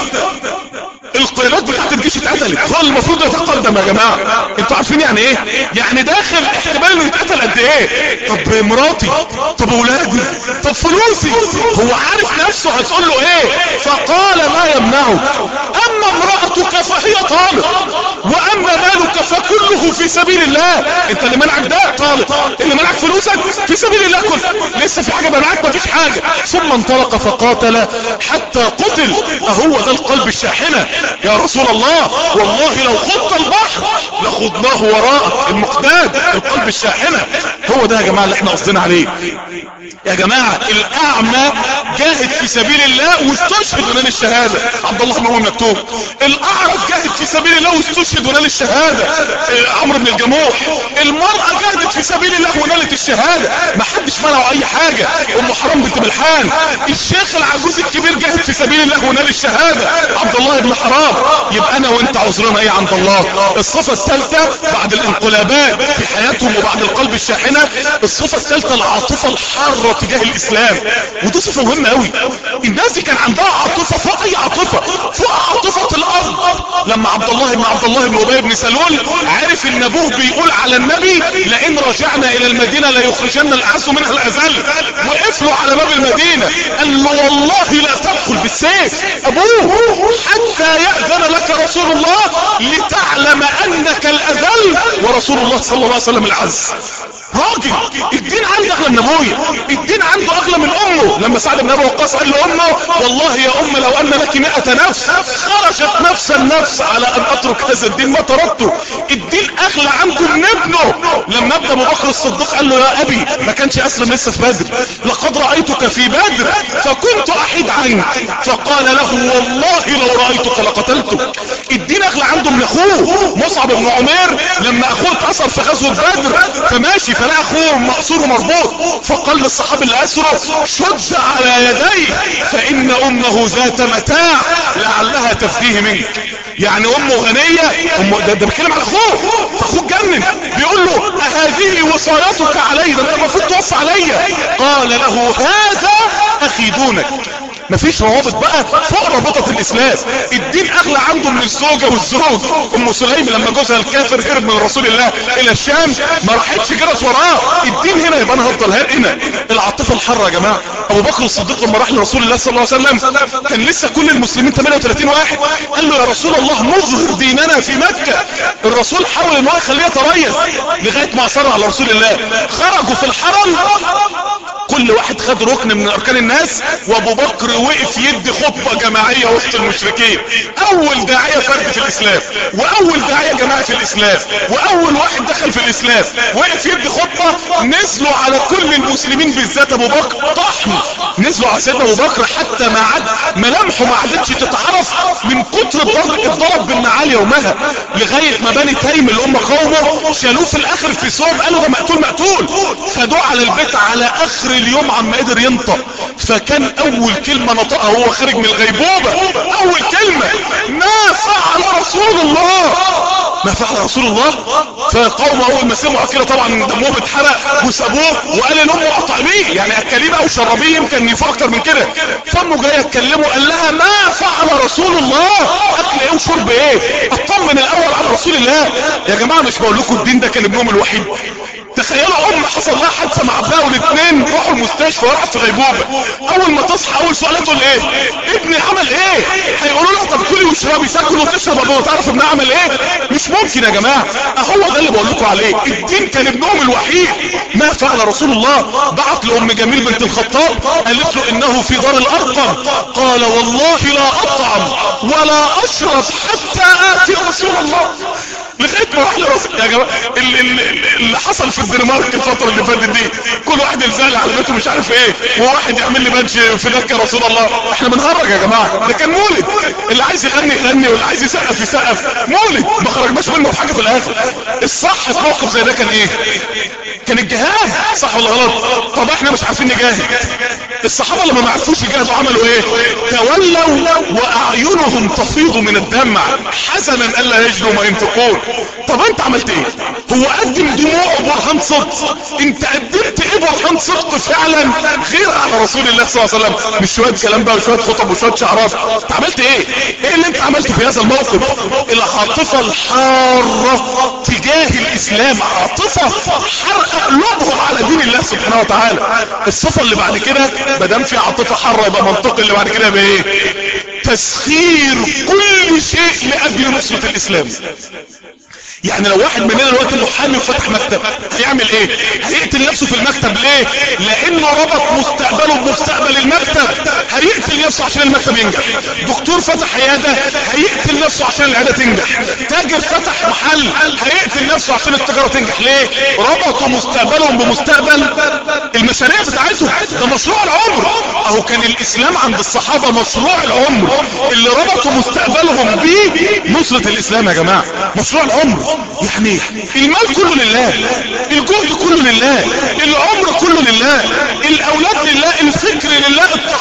القيادات بتاعت الجيش اتقتلت هو المفروض يتقدم يا جماعة انتوا عارفين يعني ايه يعني داخل احتمال انه يتقتل قد ايه طب مراتي طب اولادي طب فلوسي هو عارف نفسه هتقول له ايه فقال ما يمنعه اما امرأتك فهي طالق واما مالك فكله في سبيل الله انت اللي منعك ده طالق اللي منعك فلوسك في سبيل الله كله لسه في حاجة منعك مفيش حاجة ثم انطلق فقاتل حتى قتل اهو ده القلب الشاحنة يا رسول الله والله لو خضت البحر لخضناه وراء المقداد القلب الشاحنة هو ده يا جماعة اللي احنا قصدنا عليه يا جماعة الاعمى جاهد في سبيل الله واستشهد ونال الشهادة عبد الله بن عمر مكتوب الاعرج جاهد في سبيل الله واستشهد ونال الشهادة عمرو بن الجموح المرأة جاهدت في سبيل الله ونالت الشهادة ما حدش منعه اي حاجة ام حرام بنت ملحان الشيخ العجوز الكبير جاهد في سبيل الله ونال الشهادة عبد الله بن حرام يبقى انا وانت عذرنا ايه عند الله الصفة الثالثة بعد الانقلابات في حياتهم وبعد القلب الشاحنة الصفة الثالثة العاطفة الحارة تجاه الاسلام ودي صفة مهمة عاطفة قوي الناس دي كان عندها عاطفة فوق اي عاطفة فوق عاطفة الارض لما عبد الله بن عبد الله بن ابي بن سلول عرف ان ابوه بيقول على النبي لان رجعنا الى المدينة لا يخرجن الاعز منها الاذل وقف له على باب المدينة قال له والله لا تدخل بالسيف ابوه حتى يأذن لك رسول الله لتعلم انك الاذل ورسول الله صلى الله عليه وسلم العز راجل الدين عنده اغلى من ابويا الدين عنده اغلى من امه لما سعد بن ابي وقاص قال لامه والله يا ام لو ان لك مئة نفس خرجت نفس النفس على ان اترك هذا الدين ما تركته الدين اغلى عنده من ابنه لما ابن ابو بكر الصديق قال له يا ابي ما كانش اسلم لسه في بدر لقد رايتك في بدر فكنت احيد عنك فقال له والله لو رايتك لقتلتك الدين اغلى عنده من اخوه مصعب بن عمير لما اخوه اتأثر في غزوه بدر فماشي فلقى اخوه مقصور ومربوط فقال للصحابي اللي اسره شد على يديه فان امه ذات متاع لعلها تفديه منك يعني امه غنية أمه ده, ده بيتكلم على اخوه فاخوه اتجنن بيقول له هذه وصايتك علي ده انت المفروض توصي عليا قال له هذا اخي دونك مفيش روابط بقى فوق رابطة الاسلام الدين اغلى عنده من الزوجة والزوج ام سليم لما جوزها الكافر هرب من رسول الله الى الشام ما راحتش جرت وراه الدين هنا يبقى انا هفضل هنا العاطفة الحرة يا جماعة ابو بكر الصديق لما راح لرسول الله صلى الله عليه وسلم كان لسه كل المسلمين 38 واحد قال له يا رسول الله مظهر ديننا في مكة الرسول حاول ان هو يخليه يتريث لغاية ما اصر على رسول الله خرجوا في الحرم كل واحد خد ركن من اركان الناس وابو بكر وقف يدي خطبة جماعية وسط المشركين اول داعية فرد في الاسلام واول داعية جماعي في الاسلام واول واحد دخل في الاسلام وقف يدي خطبة نزلوا على كل المسلمين بالذات ابو بكر طحن نزلوا على سيدنا ابو بكر حتى ما عد ملامحه ما عادتش تتعرف من كتر الضرب الضرب بالنعال يومها لغاية ما بني تيم اللي هم قومه شالوه في الاخر في صوب قالوا ده مقتول مقتول خدوه على البيت على اخر اليوم عما قدر ينطق فكان اول كلمة نطقها هو خارج من الغيبوبة اول كلمة ما فعل رسول الله ما فعل رسول الله فقوم اول ما سمعوا كده طبعا دمهم اتحرق وسابوه وقال لامه اطعميه يعني اكليه بقى وشربيه يمكن يفوق اكتر من كده فامه جايه تكلمه قال لها ما فعل رسول الله اكل ايه وشرب ايه اطمن الاول على رسول الله يا جماعه مش بقول لكم الدين ده كان ابنهم الوحيد تخيلوا ام حصل لها حادثه مع ابنها والاثنين راحوا المستشفى وراحت في غيبوبه اول ما تصحى اول سؤال تقول ايه ابني عمل ايه هيقولوا لها طب كلي واشربي تاكل وتشرب ابوه تعرف ابنها عمل ايه مش ممكن يا جماعه اهو ده اللي بقول لكم عليه الدين كان ابنهم الوحيد ما فعل رسول الله بعت لام جميل بنت الخطاب قالت له انه في دار الارقم قال والله لا اطعم ولا اشرب حتى اتي رسول الله لغايه ما راح لرسول يا جماعه اللي, اللي حصل في الدنمارك الفتره اللي فاتت دي كل واحد يلزق على بيته مش عارف ايه وواحد يعمل لي بنش في ذاك يا رسول الله احنا بنهرج يا جماعه ده كان مولد اللي عايز يغني يغني واللي عايز يسقف يسقف مولد ما خرجناش منه في حاجه في الاخر الصح في موقف زي ده كان ايه كان الجهاد صح ولا غلط طب احنا مش عارفين نجاهد الصحابه لما ما عرفوش يجاهدوا عملوا ايه تولوا واعينهم تفيض من الدمع حزنا الا يجدوا ما ينفقون طب انت عملت ايه هو قدم دموع برهان صدق انت قدمت ايه برهان صدق فعلا غير على رسول الله صلى الله عليه وسلم مش شويه كلام بقى وشويه خطب وشويه شعارات انت عملت ايه ايه اللي انت عملته في هذا الموقف العاطفه الحاره تجاه الاسلام عاطفه حرق قلوبهم على دين الله سبحانه وتعالى الصفه اللي بعد كده ما دام في عاطفه حاره يبقى منطقي اللي بعد كده يبقى ايه تسخير كل شيء لاجل نصره الاسلام يعني لو واحد مننا دلوقتي محامي وفتح مكتب هيعمل ايه هيقتل نفسه في المكتب ليه لانه ربط مستقبله بمستقبل المكتب هيقتل نفسه عشان المكتب ينجح دكتور فتح عيادة هيقتل نفسه عشان العيادة تنجح تاجر فتح محل هيقتل نفسه عشان التجارة تنجح ليه ربطوا مستقبلهم بمستقبل المشاريع بتاعتهم ده مشروع العمر اهو كان الاسلام عند الصحابة مشروع العمر اللي ربطوا مستقبلهم بيه نصرة الاسلام يا جماعة مشروع العمر يعني المال كله لله الجهد كله لله العمر كله لله الاولاد لله الفكر لله الطاقات كلها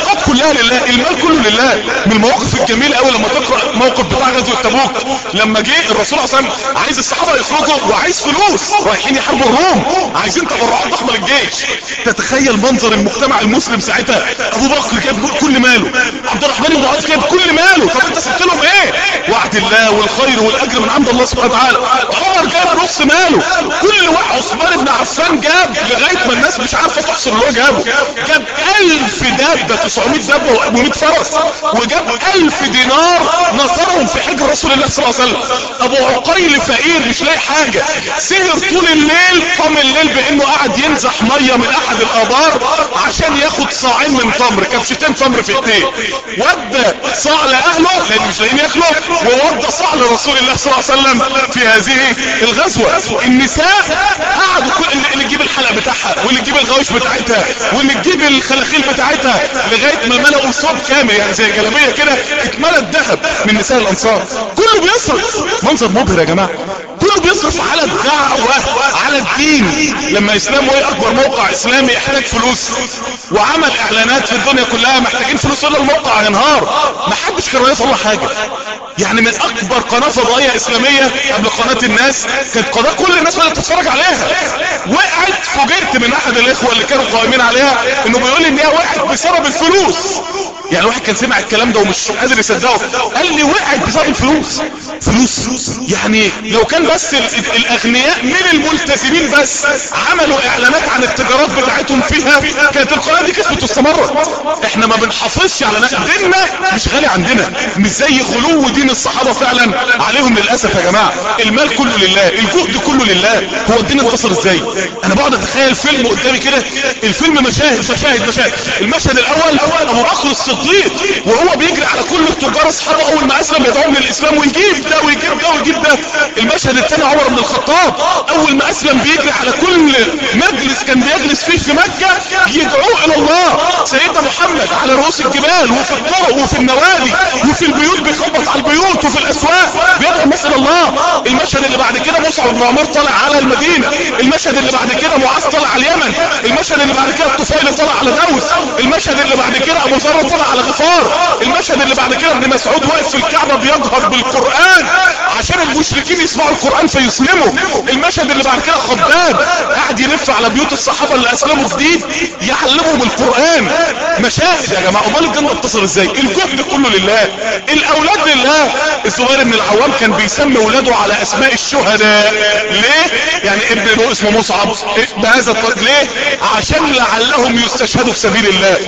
كلها لله المال كله لله من المواقف الجميلة قوي لما تقرأ موقف بتاع غزوة تبوك لما جه الرسول صلى الله عليه وسلم عايز الصحابة يخرجوا وعايز فلوس رايحين يحاربوا الروم عايزين تبرعات ضخمة للجيش تتخيل منظر المجتمع المسلم ساعتها ابو بكر جاب كل ماله عبد الرحمن بن عوف جاب كل ماله طب انت سبت لهم ايه وعد الله والخير والاجر من عند الله سبحانه وتعالى عمر جاب نص ماله كل واحد عثمان بن عفان جاب لغايه ما الناس مش عارفه تحصر اللي هو جابه جاب 1000 دابه 900 دابه و100 فرس وجاب 1000 دينار نصرهم في حجر رسول الله صلى الله عليه وسلم ابو عقيل فقير مش لاقي حاجه سهر طول الليل قام الليل بانه قعد ينزح ميه من احد الابار عشان ياخد صاعين من تمر كبشتين تمر في ايديه ودى صاع لاهله لان مش لاقيين ياكلوا وودى صاع لرسول الله صلى الله عليه وسلم في هذه الغزوه النساء قعدوا كل اللي- اللي تجيب الحلق بتاعها واللي تجيب الغوايش بتاعتها واللي تجيب الخلاخيل بتاعتها لغايه ما ملأوا صوب كامل يعني زي جلابيه كده اتملى الذهب من نساء الانصار كله بيصرف منظر مبهر يا جماعه كله بيصرف على الدعوه على الدين لما اسلام ايه اكبر موقع اسلامي يحتاج فلوس وعمل اعلانات في الدنيا كلها محتاجين فلوس ولا الموقع هينهار ما حدش كان يطلع حاجه يعني من اكبر قناه فضائيه اسلاميه قبل قناه الناس كانت قناه كل الناس بدات تتفرج عليها وقعت فوجئت من احد الاخوه اللي كانوا قائمين عليها انه بيقول لي ان هي وقعت بسبب الفلوس يعني الواحد كان سمع الكلام ده ومش قادر يصدقه قال لي وقعت بسبب الفلوس فلوس يعني لو كان بس ال- ال- الاغنياء من الملتزمين بس عملوا اعلانات عن التجارات بتاعتهم فيها كانت القناه دي كسبت واستمرت احنا ما بنحافظش على نا- ديننا مش غالي عندنا مش زي غلو دين الصحابه فعلا عليهم للاسف يا جماعه المال كله لله الجهد كله لله هو الدين انتصر ازاي انا بقعد اتخيل فيلم قدامي كده الفيلم مشاهد مشاهد مشاهد المشهد الاول ابو بكر الصديق وهو بيجري على كل التجار اصحابه اول ما اسلم يدعوهم للاسلام ويجيب ده ويجيب ده ويجيب ده المشهد الثاني عمر بن الخطاب اول ما اسلم بيجري على كل مجلس كان بيجلس فيه في مكه يدعوه الى الله سيدنا محمد على رؤوس الجبال وفي الطرق وفي النوادي وفي البيوت بيخبط على البيوت وفي الاسواق بيدعو الناس الى الله المشهد اللي بعد كده مصعب بن عمر طلع على المدينه المشهد اللي بعد كده معاذ طلع على اليمن المشهد اللي بعد كده الطفيل طلع على دوس المشهد اللي بعد كده ابو ذر طلع على غفار المشهد اللي بعد كده ابن مسعود واقف في الكعبه بيجهر بالقران عشان المشركين يسمعوا القران فيسلموا المشهد اللي بعد كده خباب قاعد يلف على بيوت الصحابه اللي اسلموا جديد يعلمهم القران مشاهد يا جماعه امال الجنه اتصل ازاي الجهد كله لله الاولاد لله الزبير بن العوام كان بيسمي اولاده على اسماء الشهداء ليه يعني ابنه اسمه مصعب بهذا الطريق ليه عشان لعلهم يستشهدوا في سبيل الله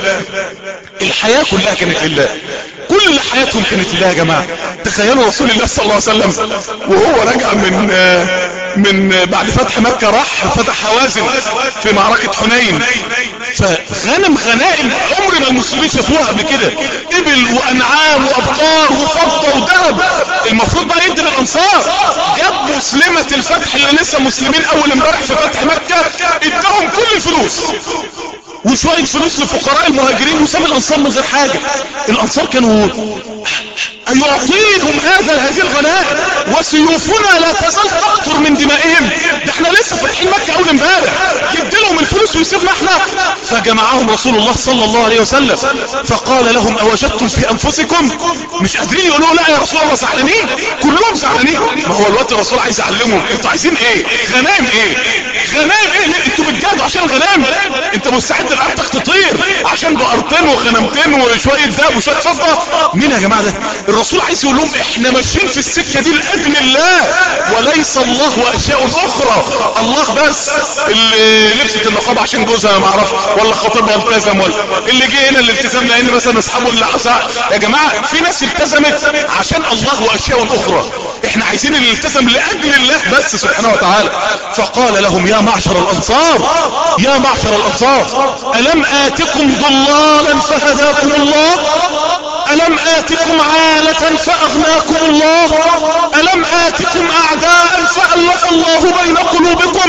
الحياة كلها كانت لله كل حياتهم كانت لله يا جماعة تخيلوا رسول الله صلى الله عليه وسلم وهو راجع من من بعد فتح مكة راح فتح حوازن في معركة حنين فغنم غنائم عمر ما المسلمين شافوها قبل كده ابل وانعام وابقار وفضة وذهب المفروض بقى يدي للانصار جاب مسلمة الفتح اللي لسه مسلمين اول امبارح في فتح مكة اداهم كل الفلوس وشوية فلوس لفقراء المهاجرين وساب الانصار من غير حاجة الانصار كانوا يعطيهم هذا هذه الغنائم وسيوفنا لا تزال تقطر من دمائهم ده احنا لسه فاتحين مكة اول امبارح يدي لهم الفلوس ويسيبنا احنا فجمعهم رسول الله صلى الله عليه وسلم فقال لهم اوجدتم في انفسكم مش قادرين يقولوا لا يا رسول الله زعلانين كلهم زعلانين ما هو الوقت الرسول عايز يعلمهم انتوا عايزين ايه غنائم ايه غنائم ايه ليه؟ انتوا بتجادوا عشان غنائم انت مستعد رقبتك تطير عشان بقرتين وغنمتين وشويه دهب وشويه فضه مين يا جماعه ده الرسول عايز يقول لهم احنا ماشيين في السكه دي لاجل الله وليس الله واشياء اخرى الله بس اللي لبست النقاب عشان جوزها ما اعرفش ولا خطيبها التزم ولا اللي جه هنا الالتزام لان مثلا اصحابه اللي حصل يا جماعه في ناس التزمت عشان الله واشياء اخرى احنا عايزين اللي التزم لاجل الله بس سبحانه وتعالى فقال لهم يا معشر الانصار يا معشر الانصار الم اتكم ضلالا فهداكم الله ألم آتكم عالة فأغناكم الله ألم آتكم أعداء فألف الله بين قلوبكم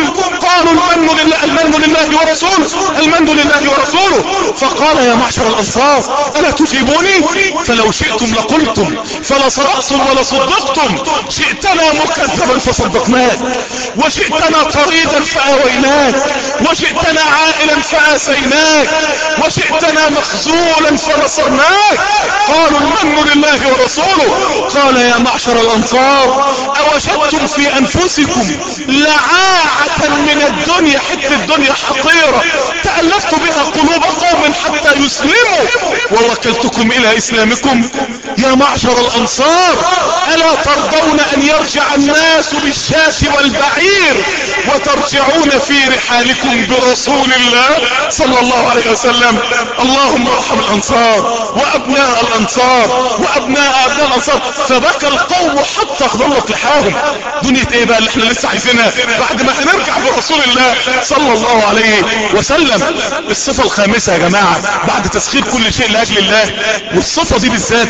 قالوا المن لله المن لله ورسوله المن لله ورسوله فقال يا معشر الانصار الا تجيبوني فلو شئتم لقلتم فلا صدقتم ولا صدقتم شئتنا مكذبا فصدقناك وشئتنا طريدا فاويناك وشئتنا عائلا فاسيناك وشئتنا مخزولا فنصرناك قالوا المن لله ورسوله قال يا معشر الانصار اوجدتم في انفسكم لعاعة من الدنيا حتى الدنيا حقيرة تألفت بها قلوب قوم حتى يسلموا ووكلتكم الى اسلامكم يا معشر الانصار الا ترضون ان يرجع الناس بالشاة والبعير وترجعون في رحالكم برسول الله صلى الله عليه وسلم اللهم ارحم الانصار وابناء الانصار وابناء ابناء الانصار فبكى القوم حتى اخضرت لحاهم دنيا ايه بقى اللي احنا لسه عايزينها بعد ما هنرجع برسول الله صلى الله عليه وسلم الصفة الخامسة يا جماعة بعد تسخير كل شيء لاجل الله والصفة دي بالذات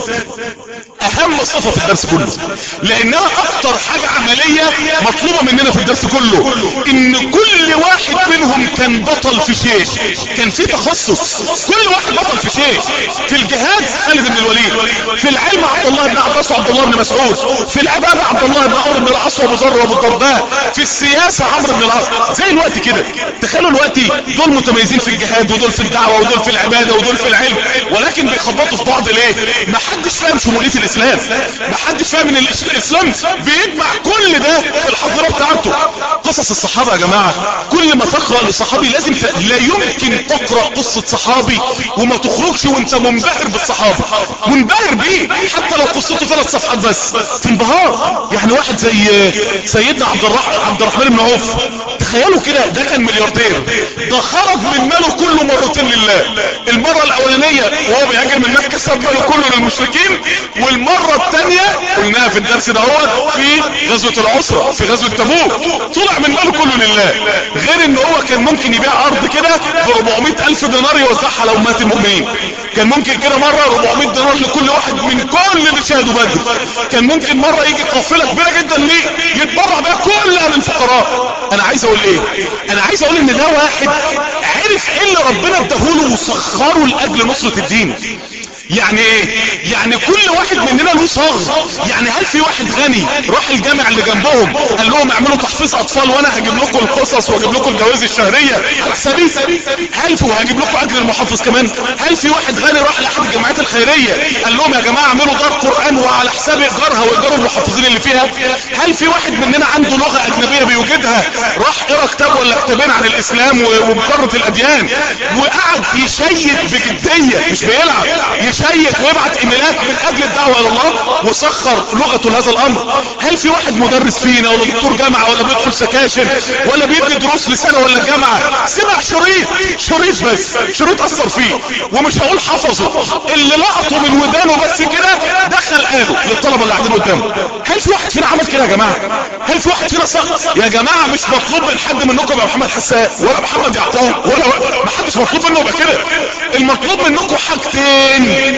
اهم صفة في الدرس كله لانها اكتر حاجة عملية مطلوبة مننا في الدرس كله ان كل واحد منهم كان بطل في شيء كان في تخصص كل واحد بطل في شيء في الجهاد خالد بن الوليد في العلم عبد الله بن عباس وعبد الله بن مسعود في العبادة عبد الله بن عمرو بن العاص وابو ذر وابو الدرداء في السياسة عمرو بن العاص زي الوقت كده تخيلوا الوقت دول متميزين في الجهاد ودول في الدعوة ودول في العبادة ودول في العلم ولكن بيخبطوا في بعض ليه ما حدش فاهم شمولية الاسلام ما حدش فاهم ان الاسلام بيجمع كل ده في الحضارة بتاعته قصص الصحابة يا جماعة كل ما تقرأ لصحابي لازم ت... لا يمكن تقرأ قصة صحابي وما تخرجش وانت منبهر بالصحابة منبهر بيه حتى لو قصته ثلاث صفحات بس في انبهار يعني واحد زي سيدنا عبد الرحمن عبد الرحمن بن عوف تخيلوا كده ده كان ملياردير ده خرج من ماله كله مرتين لله المرة الاولانية وهو بيهاجر من مكة ساب ماله كله للمشركين والمرة الثانية قلناها في الدرس ده هو في غزوة العسرة في غزوة تبوك طلع من ماله كله لله غير ان هو كان ممكن يبيع ارض كده ب 400 الف دينار يوزعها لو مات المؤمنين كان ممكن كده مرة 400 دينار لكل واحد من كل اللي شاهدوا بدر كان ممكن مرة يجي قافلة كبيرة جدا ليه يتبرع بيها كل اهل الفقراء انا عايز اقول ايه انا عايز اقول ان ده واحد عرف ايه اللي ربنا اداهوله وسخره لاجل نصرة الدين يعني ايه يعني كل واحد مننا له صاغ يعني هل في واحد غني راح الجامع اللي جنبهم قال لهم اعملوا تحفيظ اطفال وانا هجيب لكم القصص واجيب لكم الجوائز الشهريه على حسابي هل في وهجيب لكم اجر المحافظ كمان هل في واحد غني راح لاحد الجامعات الخيريه قال لهم يا جماعه اعملوا دار قران وعلى حساب ايجارها وايجار المحافظين اللي فيها هل في واحد مننا عنده لغه اجنبيه بيوجدها راح قرا كتاب ولا كتابين عن الاسلام ومقارنه الاديان وقعد يشيد بجديه مش بيلعب يشيك ويبعت ايميلات من اجل الدعوة الى الله وسخر لغته لهذا الامر هل في واحد مدرس فينا ولا دكتور جامعة ولا بيدخل سكاشن ولا بيدي دروس لسنة ولا جامعة سمع شريط شريط بس شريط اثر فيه ومش هقول حفظه اللي لقطه من ودانه بس كده دخل قاله للطلبة اللي قاعدين قدامه هل في واحد فينا عمل كده يا جماعة هل في واحد فينا صح يا جماعة مش مطلوب من حد منكم يا محمد حسان ولا محمد يعطاه ولا ما حدش مطلوب منه يبقى كده المطلوب منكم حاجتين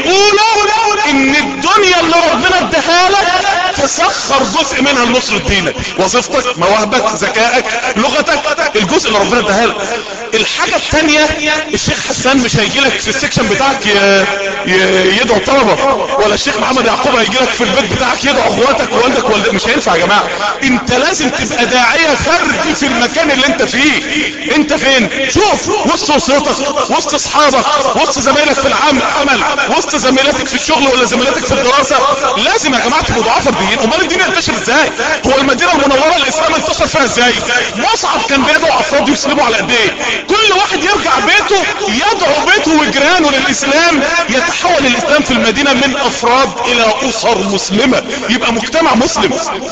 الاولى ان الدنيا اللي ربنا اداها لك تسخر جزء منها لنصر دينك وظيفتك مواهبك ذكائك لغتك الجزء اللي ربنا اداها لك الحاجة الثانية الشيخ حسان مش هيجي لك في السكشن بتاعك يدعو الطلبة ولا الشيخ محمد يعقوب هيجي لك في البيت بتاعك يدعو اخواتك ووالدك والدك مش هينفع يا جماعة انت لازم تبقى داعية فردي في المكان اللي انت فيه انت فين شوف وسط اسرتك وسط اصحابك وسط زمايلك في العمل عمل وسط زميلاتك في الشغل ولا زميلاتك في الدراسة لازم يا جماعة تبقوا ضعاف فرديين امال الدين ينتشر ازاي هو المدينة المنورة الاسلام انتشر فيها ازاي مصعب كان بيدعو افراد يسلموا على ايديه كل واحد يرجع بيته يدعو بيته وجيرانه للاسلام يتحول الاسلام في المدينة من افراد الى اسر مسلمة يبقى مجتمع مسلم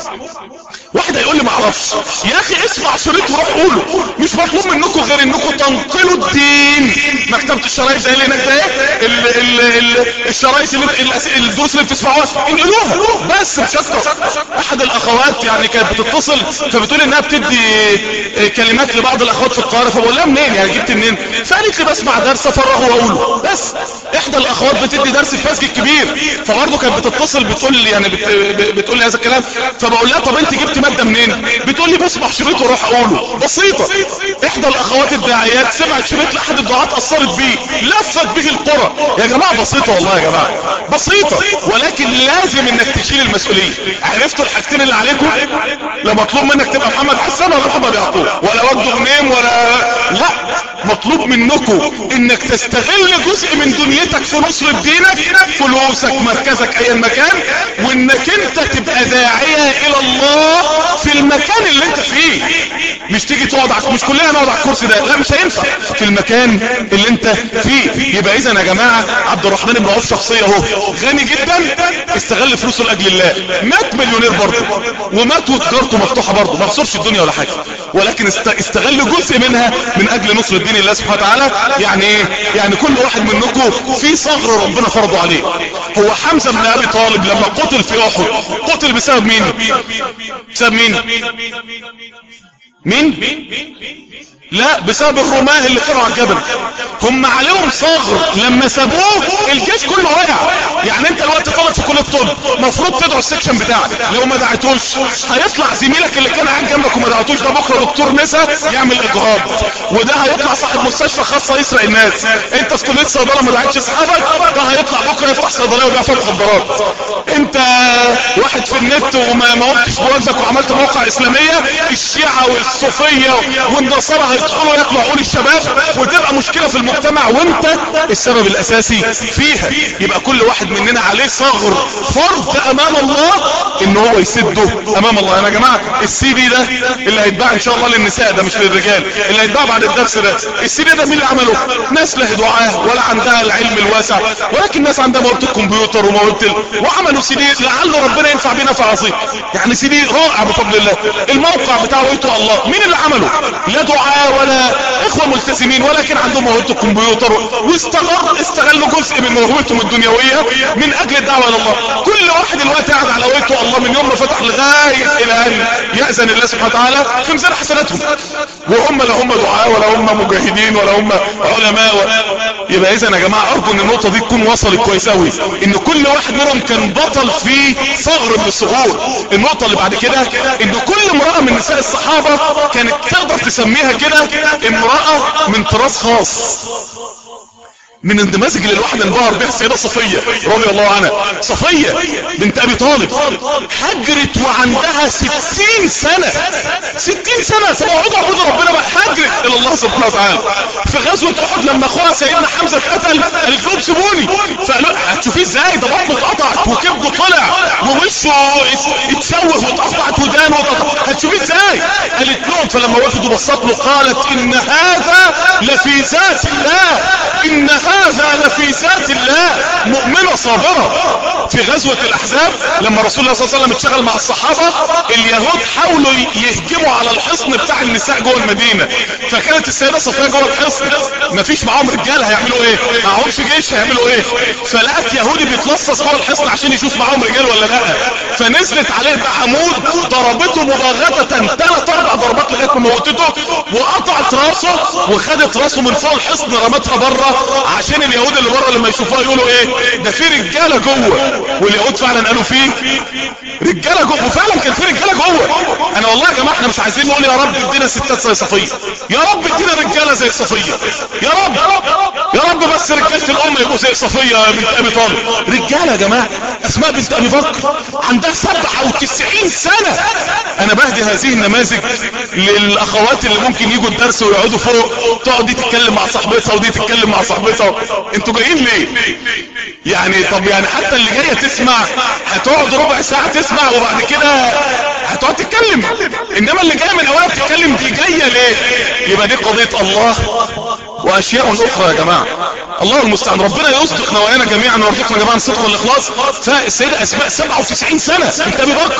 واحد هيقول لي ما اعرفش يا اخي اسمع شريط وروح قوله مش مطلوب منكم غير انكم تنقلوا الدين مكتبة الشرايط زي اللي هناك ده ال ال ال الشرايط اللي الدروس اللي بتسمعوها انقلوها بس مش اكتر احد الاخوات يعني كانت بتتصل فبتقول انها بتدي كلمات لبعض الاخوات في القاهره فبقول لها منين يعني جبت منين فقالت لي بسمع درس افرغه واقوله بس احدى الاخوات بتدي درس في مسجد كبير فبرضه كانت بتتصل بتقول لي يعني بت بتقول لي هذا الكلام فبقول لها طب انت جبت المادة منين بتقول لي بسمع شريط واروح اقوله بسيطة احدى الاخوات الداعيات سمعت شريط لاحد الدعاة اثرت بيه لفت به القرى يا جماعة بسيطة والله يا جماعة بسيطة ولكن لازم انك تشيل المسؤولية عرفتوا الحاجتين اللي عليكم لا مطلوب منك تبقى محمد حسن ولا محمد يعقوب ولا وجه غنيم ولا لا مطلوب منكم انك تستغل جزء من دنيتك في نصر دينك فلوسك مركزك اي مكان وانك انت تبقى داعية الى الله في المكان اللي انت فيه مش تيجي تقعد على مش كلنا نقعد على الكرسي ده لا مش هينفع في المكان اللي انت فيه يبقى اذا يا جماعة عبد الرحمن بن عوف شخصية اهو غني جدا استغل فلوسه لاجل الله مات مليونير برضه ومات وتجارته مفتوحة برضه ما خسرش الدنيا ولا حاجة ولكن استغل جزء منها من اجل نصر الدين الله سبحانه وتعالى يعني ايه يعني كل واحد منكم في صغر ربنا فرضه عليه هو حمزة بن ابي طالب لما قتل في احد قتل بسبب مين بسبب مين مين لا بسبب الرماه اللي كانوا على الجبل هم عليهم صغر لما سابوه الجيش كله وقع يعني انت الوقت طالب في كل الطب مفروض تدعو السكشن بتاعك لو ما دعيتوش هيطلع زميلك اللي كان قاعد جنبك وما دعيتوش ده بكره دكتور نسا يعمل اجهاض وده هيطلع صاحب مستشفى خاصه يسرق الناس انت في كليه صيدله ما دعيتش اصحابك ده هيطلع بكره يفتح صيدليه ويبيع فيها مخدرات انت واحد في النت وما ما قمتش بواجبك وعملت موقع اسلاميه الشيعه والصوفيه والنصارى هيدخلوا ياكلوا عقول الشباب وتبقى مشكله في المجتمع وانت السبب الاساسي فيها يبقى كل واحد مننا عليه صغر فرض امام الله ان هو يسده امام الله يا جماعه السي بي ده اللي هيتباع ان شاء الله للنساء ده مش للرجال اللي هيتباع بعد الدرس ده السي بي ده مين اللي عمله ناس لا دعاه ولا عندها العلم الواسع ولكن ناس عندها موهبه الكمبيوتر وموهبه ال... وعملوا سي دي لعل ربنا ينفع بينا في عظيم يعني سي دي رائع بفضل الله الموقع بتاع ويتو الله مين اللي عمله لا دعاه ولا اخوة ملتزمين ولا كان عندهم موهبة الكمبيوتر واستغل استغلوا جزء من موهبتهم الدنيوية من اجل الدعوة الى الله كل واحد الوقت قاعد على ويته الله من يوم ما فتح لغاية الى ان يأذن الله سبحانه وتعالى في ميزان حسناتهم وهم لا هم دعاء ولا هم مجاهدين ولا هم علماء و... يبقى اذا يا جماعة ارجو ان النقطة دي تكون وصلت كويس قوي ان كل واحد منهم كان بطل في ثغر من الثغور النقطة اللي بعد كده ان كل امرأة من نساء الصحابة كانت تقدر تسميها كده امرأة من طراز خاص من النماذج اللي الواحد انبهر بها السيدة صفية رضي الله عنها صفية بنت ابي طالب هجرت وعندها ستين سنة ستين سنة سبعود عبود ربنا بقى هجرت الى الله سبحانه وتعالى في غزوة احد لما اخوها سيدنا حمزة اتقتل قالت لهم سيبوني فقالوا هتشوفيه ازاي ده بطنه اتقطعت وكبده طلع ووشه اتشوه واتقطعت ودانه هتشوفيه ازاي قالت لهم فلما وفدوا بصت له قالت ان هذا لفي ذات الله ان هذا لفي ذات الله مؤمنة صابرة في غزوة الاحزاب لما رسول الله صلى الله عليه وسلم اتشغل مع الصحابة اليهود حاولوا يهجموا على الحصن بتاع النساء جوه المدينة فكانت السيدة صفية جوه الحصن مفيش معاهم رجال هيعملوا ايه معاهمش جيش هيعملوا ايه فلقت يهودي بيتلصص جوه الحصن عشان يشوف معاهم رجال ولا لا فنزلت عليه بعمود ضربته مباغتة ثلاث اربع ضربات لغايه ما موتته وقطعت راسه وخدت راسه من فوق الحصن رمتها بره عشان اليهود اللي بره لما يشوفوها يقولوا ايه ده في رجاله جوه واليهود فعلا قالوا فيه رجاله جوه وفعلا كان في رجاله جوه انا والله يا جماعه احنا مش عايزين نقول يا رب ادينا ستات زي صفيه يا رب ادينا رجاله زي صفيه يا رب يا رب بس رجاله الام يبقوا زي صفيه بنت ابي طالب رجاله يا جماعه اسماء بنت ابي بكر عندها 97 سنه انا بهدي هذه النماذج للاخوات اللي ممكن يجوا الدرس ويقعدوا فوق تقعد دي تتكلم مع صاحبتها ودي تتكلم مع صاحبتها انتوا جايين ليه يعني طب يعني حتى اللي جايه تسمع هتقعد ربع ساعه تسمع وبعد كده هتقعد تتكلم انما اللي جايه من اولها بتتكلم دي جايه ليه يبقى دي قضيه الله واشياء اخرى يا جماعه الله المستعان ربنا يصدق نوايانا جميعا ويرزقنا جميعا الصدق والاخلاص فالسيده اسماء 97 سنه بنت ابي بكر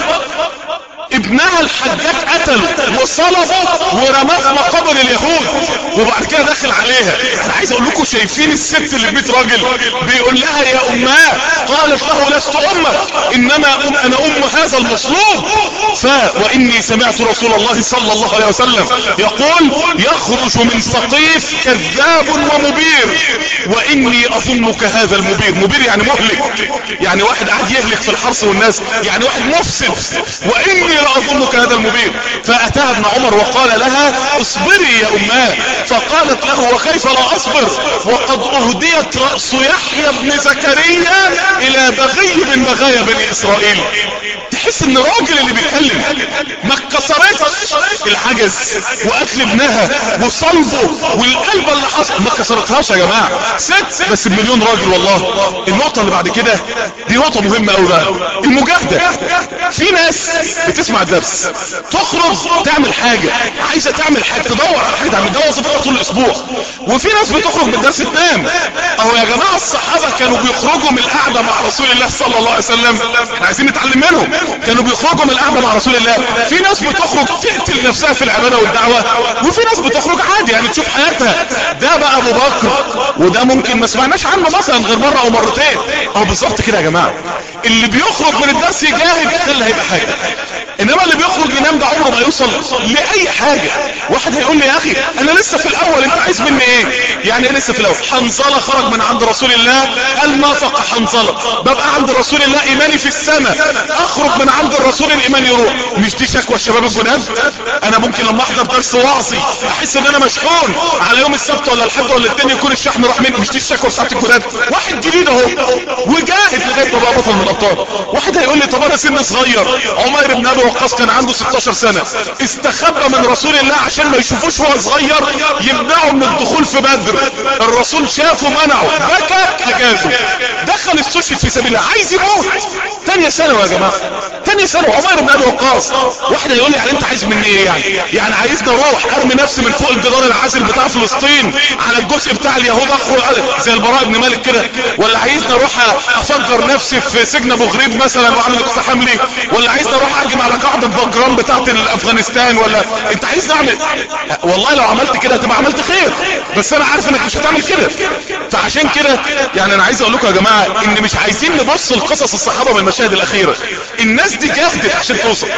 ابنها الحجاج قتله وصلبه ورماه في مقابر اليهود وبعد كده دخل عليها انا عايز اقول لكم شايفين الست اللي بيت راجل بيقول لها يا اماه قالت له لست امك انما أم انا ام هذا المصلوب ف واني سمعت رسول الله صلى الله عليه وسلم يقول يخرج من سقيف كذاب ومبير واني اظنك هذا المبير مبير يعني مهلك يعني واحد قاعد يهلك في الحرث والناس يعني واحد مفسد واني واظنك هذا المبين فاتاها ابن عمر وقال لها اصبري يا اماه فقالت له وكيف لا اصبر وقد اهديت رأس يحيى بن زكريا الى بغي من بغايا بني اسرائيل تحس ان الراجل اللي بيتكلم ما اتكسرتش الحجز وقتل ابنها وصلبه والقلبه اللي حصل ما اتكسرتهاش يا جماعه ست بس بمليون راجل والله النقطه اللي بعد كده دي نقطه مهمه قوي بقى المجاهده في ناس بتسمع الدرس تخرج تعمل حاجه عايزه تعمل حاجه تدور على حاجه تعمل ده وظيفتها طول الاسبوع وفي ناس بتخرج من الدرس تنام اهو يا جماعه الصحابه كانوا بيخرجوا من القعده مع رسول الله صلى الله عليه وسلم احنا عايزين نتعلم منهم كانوا بيخرجوا من القعده مع رسول الله في ناس بتخرج تقتل نفسها في العباده والدعوه وفي ناس بتخرج عادي يعني تشوف حياتها ده بقى ابو بكر وده ممكن ما سمعناش عنه مثلا غير مره او مرتين اه بالظبط كده يا جماعه اللي بيخرج من الدرس يجاهد ده اللي هيبقى حاجه انما اللي بيخرج ينام ده عمره ما يوصل لاي حاجه واحد هيقول لي يا اخي انا لسه في الاول انت عايز مني ايه يعني ايه لسه في الاول حنظله خرج من عند رسول الله قال نافق حنظله ببقى عند رسول الله ايماني في السماء اخرج من عند الرسول الايمان يروح مش دي شكوى الشباب الجنان انا ممكن لما احضر درس واعظي احس ان انا مشحون على يوم السبت ولا الحد ولا الاثنين يكون الشحن راح مني مش دي الشكوى بتاعت الجنان واحد جديد اهو وجاهد لغايه ما بقى بطل من الابطال واحد هيقول لي طب انا سن صغير عمير بن ابي وقاص كان عنده 16 سنه استخبى من رسول الله عشان ما يشوفوش وهو صغير يمنعه من الدخول في بدر الرسول شافه منعه بكى اجازه دخل السوشي في سبيل الله عايز يموت تانية ثانوي يا جماعه تانية ثانوي عمير بن ابي وقاص واحد يقول لي يعني انت عايز مني ايه يعني يعني عايزني اروح ارمي نفسي من فوق الجدار العازل بتاع فلسطين على الجزء بتاع اليهود اخو زي البراء بن مالك كده ولا عايزني اروح افجر نفسي في سجن ابو غريب مثلا واعمل اقتحام لي ولا عايزني اروح اهجم على قاعده بجرام بتاعت افغانستان ولا انت عايزني اعمل والله لو عملت كده هتبقى عملت خير بس انا عارف انك مش هتعمل كده فعشان كده يعني انا عايز اقول لكم يا جماعه ان مش عايزين نبص لقصص الصحابه من المشاهد الاخيره الناس دي جاهدت عشان توصل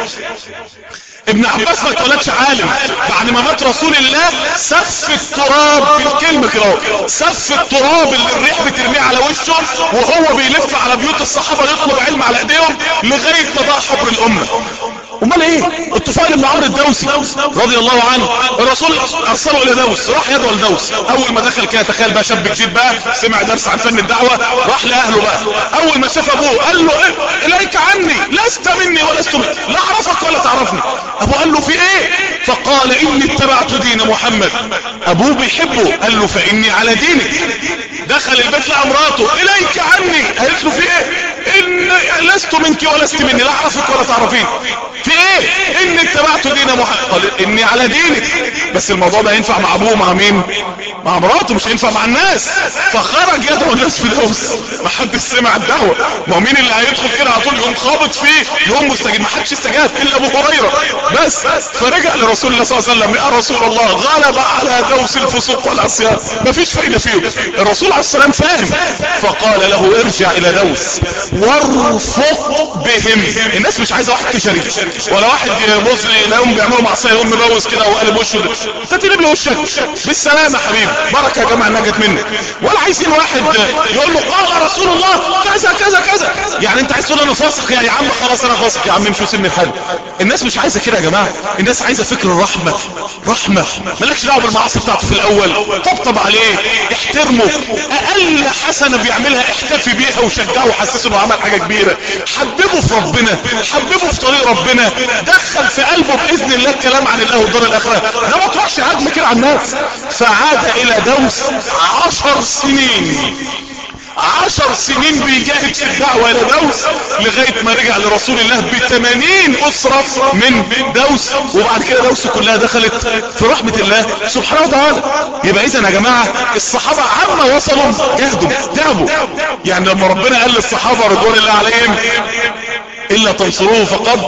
ابن عباس ما اتولدش عالم بعد ما مات رسول الله سف التراب بالكلمة كده سف التراب اللي الريح بترميه على وشه وهو بيلف على بيوت الصحابة يطلب علم على ايديهم لغاية ما بقى حبر الامة امال ايه الطفيل بن عمرو الدوسي رضي الله عنه الرسول ارسله الى دوس راح يدعو لدوس اول ما دخل كده تخيل بقى شاب جديد بقى سمع درس عن فن الدعوه راح لاهله بقى اول ما شاف ابوه قال له إيه؟ اليك عني لست مني ولست مني لا اعرفك ولا تعرفني ابوه قال له في ايه فقال اني اتبعت دين محمد ابوه بيحبه قال له فاني على دينك دخل البيت لقى مراته اليك عني قالت له في ايه ان لست منك ولست مني لا اعرفك ولا تعرفين في ايه اني اتبعت دين محمد قال اني على دينك بس الموضوع ده ينفع مع ابوه مع مين مع مراته مش هينفع مع الناس فخرج يدعو الناس في دوس ما حدش سمع الدعوه ما هو مين اللي هيدخل كده على طول يقوم خابط فيه يقوم مستجيب ما حدش استجاب الا ابو هريره بس فرجع لرسول الله صلى الله عليه وسلم يا رسول الله غلب على دوس الفسوق والعصيان ما فيش فايده فيه الرسول عليه السلام فاهم فقال له ارجع الى دوس وارفق بهم الناس مش عايزه واحد كشري ولا واحد مزري لهم بيعملوا معصيه يقوم مبوس كده وقلب وشه ده انت تقلب له وشك بالسلامه يا حبيبي بركه يا جماعه انها جت منك ولا عايزين واحد يقول له قال رسول الله كذا كذا كذا يعني انت عايز تقول انا فاسق يا عم خلاص انا فاسق يا عم امشوا سن الحد الناس مش عايزه كده يا جماعه الناس عايزه فكر الرحمه رحمه مالكش دعوه بالمعاصي بتاعته في الاول طبطب عليه احترمه اقل حسنه بيعملها احتفي بيها وشجعه وحسسه انه عمل حاجه كبيره حببه في ربنا حببه في طريق ربنا دخل في قلبه باذن الله الكلام عن الله والدار الاخره ده ما تروحش هجم كده على الناس فعاد الى دوس عشر سنين عشر سنين بيجاهد في الدعوة الى دوس لغاية ما رجع لرسول الله بثمانين اسرة من دوس وبعد كده دوس كلها دخلت في رحمة الله سبحانه وتعالى يبقى اذا يا جماعة الصحابة عما وصلوا جاهدوا تعبوا يعني لما ربنا قال للصحابة رضوان الله عليهم الا تنصروه فقد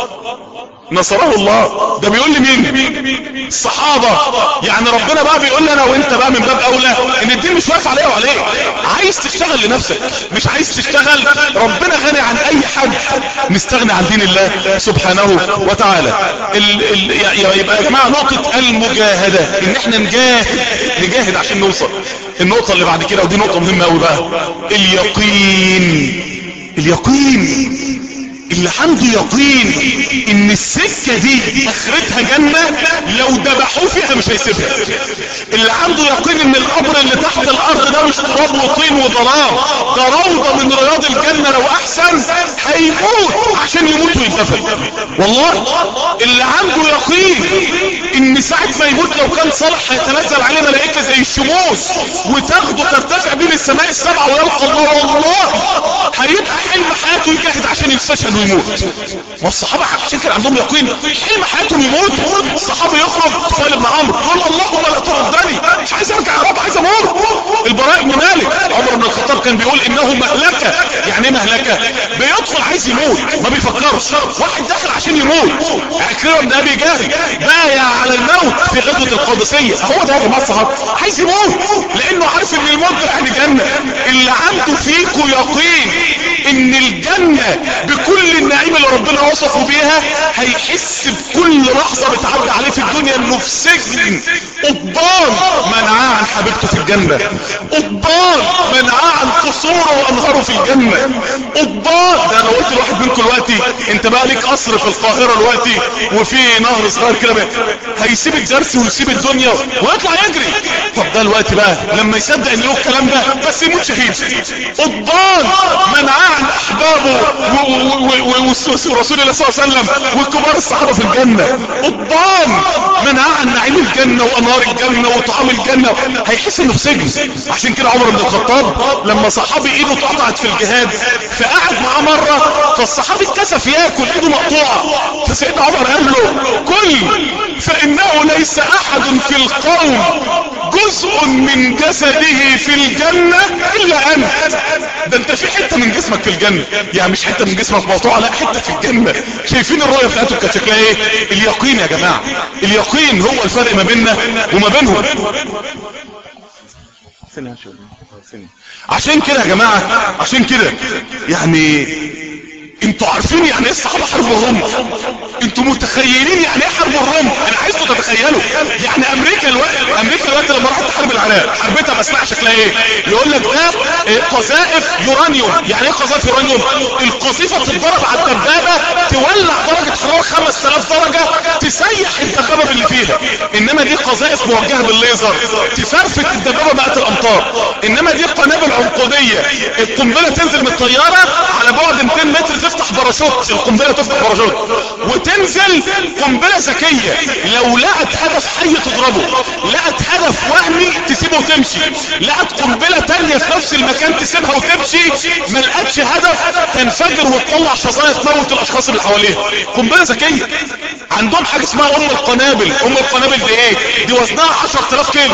نصره الله ده بيقول لي مين الصحابة يعني ربنا بقى بيقول لي انا وانت بقى من باب اولى ان الدين مش واقف عليه وعليه عايز تشتغل لنفسك مش عايز تشتغل ربنا غني عن اي حد نستغني عن دين الله سبحانه وتعالى ال ال يبقى يا جماعة نقطة المجاهدة ان احنا نجاهد نجاهد عشان نوصل النقطة اللي بعد كده ودي نقطة مهمة قوي بقى اليقين اليقين اللي عنده يقين ان السكة دي اخرتها جنة لو دبحوه فيها مش هيسيبها اللي عنده يقين ان القبر اللي تحت الارض ده مش تراب وطين وظلام ده روضة من رياض الجنة لو احسن هيموت عشان يموت ويدفن والله اللي عنده يقين ان ساعة ما يموت لو كان صالح هيتنزل عليه ملائكة زي الشموس وتاخده ترتفع بيه للسماء السبعة ويلقى الله والله هيبقى حلم حياته يجاهد عشان يستشهد ويموت والصحابة عشان كان عندهم يقين حلم حياتهم يموت الصحابة يخرج سهل بن عمرو يقول اللهم لا تردني مش عايز ارجع يا رب عايز اموت البراء بن مالك عمر بن الخطاب كان بيقول انه مهلكة يعني ايه مهلكة بيدخل عايز يموت ما بيفكرش واحد داخل عشان يموت عكرمة بن ابي جهل بايع على الموت في غزوة القادسية هو ده يا جماعة الصحابة عايز يموت لانه عارف ان الموت ده يعني جنة اللي عنده فيكو يقين ان الجنة بكل النعيم اللي ربنا وصفه بيها هيحس بكل لحظة بتعدي عليه في الدنيا انه في سجن قضبان منعاه عن حبيبته في الجنة قضبان منعاه عن قصوره وانهاره في الجنة قضبان ده انا قلت لواحد منكم دلوقتي انت بقى ليك قصر في القاهرة دلوقتي وفي نهر صغير كده بقى. هيسيب الدرس ويسيب الدنيا ويطلع يجري طب ده الوقت بقى لما يصدق ان له الكلام ده بس يموت شهيد قضبان منعاه عن احبابه ورسول الله صلى الله عليه وسلم وكبار الصحابة في الجنة قضبان منعاه عن نعيم الجنة وانهار الجنة وطعام الجنة هيحس انه في سجن عشان كده عمر بن الخطاب لما صحابي ايده اتقطعت في الجهاد فقعد معاه مرة فالصحابي اتكسف ياكل ايده مقطوعة فسيدنا عمر قال له كل فانه ليس احد في القوم جزء من جسده في الجنة الا انا ده انت في حتة من جسمك في الجنة يعني مش حتة من جسمك مقطوعة لا حتة في الجنة شايفين الرؤية بتاعته كانت شكلها ايه اليقين يا جماعة اليقين هو الفرق ما بيننا وما بينهم عشان كده يا جماعة عشان كده يعني انتوا عارفين يعني ايه الصحابة حرب الروم انتوا متخيلين يعني ايه حرب الروم انا عايزكم تتخيلوا يعني امريكا الوقت امريكا الوقت لما راحت تحارب العراق حربتها باسمها شكلها ايه يقول لك ده اه قذائف يورانيوم يعني ايه قذائف يورانيوم القذيفه تتضرب على الدبابه تولع درجه حراره 5000 درجه تسيح الدبابه اللي فيها انما دي قذائف موجهه بالليزر تفرفك الدبابه مئات الامتار انما دي قنابل عنقوديه القنبله تنزل من الطياره على بعد 200 متر تفتح باراشوت القنبله تفتح باراشوت وتنزل قنبله ذكيه لو لقت هدف حي تضربه لقت هدف وهمي تسيبه وتمشي لقت قنبله تانية في نفس المكان تسيبها وتمشي ما لقتش هدف تنفجر وتطلع شظايا تموت الاشخاص اللي حواليها قنبله ذكيه عندهم حاجه اسمها ام القنابل ام القنابل دي ايه دي وزنها 10000 كيلو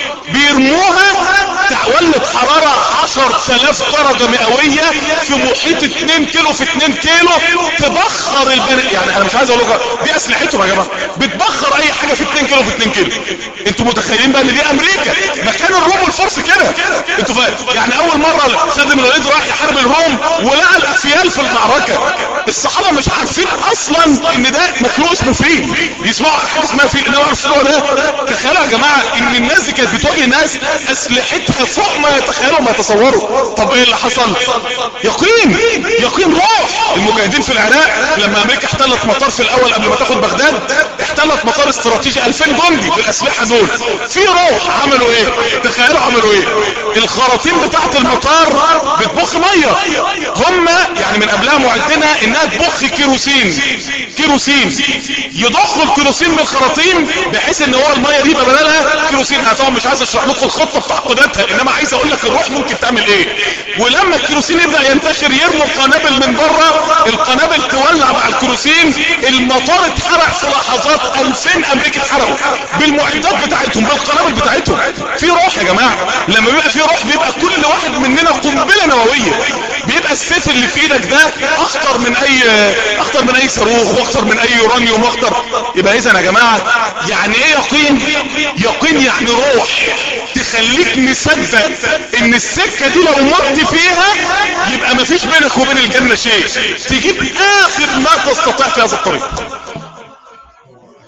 بيرموها تولد حرارة 10000 درجة مئوية في محيط 2 كيلو في 2 كيلو تبخر البني يعني انا مش عايز اقول لكم دي اسلحتهم يا جماعة بتبخر اي حاجة في 2 كيلو في 2 كيلو انتوا متخيلين بقى ان دي امريكا مكان الروم والفرس كده انتوا فاهم يعني اول مرة خالد بن الوليد راح يحارب الروم ولقى الافيال في المعركة الصحابة مش عارفين اصلا ان ده مخلوق اسمه فيل يسمعوا حاجة اسمها فيل انما عرفوا ده تخيلوا يا جماعة ان الناس دي كانت بتواجه ناس اسلحتها فوق ما يتخيلوا ما يتصوروا طب ايه اللي حصل يقين يقين روح المجاهدين في العراق لما امريكا احتلت مطار في الاول قبل ما تاخد بغداد احتلت مطار استراتيجي 2000 جندي بالاسلحه دول في روح عملوا ايه تخيلوا عملوا ايه الخراطيم بتاعت المطار بتبخ ميه هم يعني من قبلها معدينها انها تبخ كيروسين كيروسين يضخوا الكيروسين من الخراطيم بحيث ان هو الميه دي بدلها كيروسين انا طبعا مش عايز اشرح لكم الخطه بتعقداتها انما عايز اقول لك الروح ممكن تعمل ايه ولما الكيروسين يبدا ينتشر يرموا القنابل من بره القنابل تولع مع الكيروسين المطار اتحرق في لحظات 2000 امريكا اتحرقوا بالمعدات بتاعتهم بالقنابل بتاعتهم في روح يا جماعه لما بيبقى في روح بيبقى كل واحد مننا قنبله نوويه بيبقى السيف اللي في ايدك ده اخطر من اي اخطر من اي صاروخ واخطر من اي يورانيوم واخطر يبقى اذا يا جماعه يعني ايه يقين يقين يعني روح تخليك مصدق ان السكة دي لو مت فيها يبقى مفيش بينك وبين الجنة شيء تجيب اخر ما تستطيع في هذا الطريق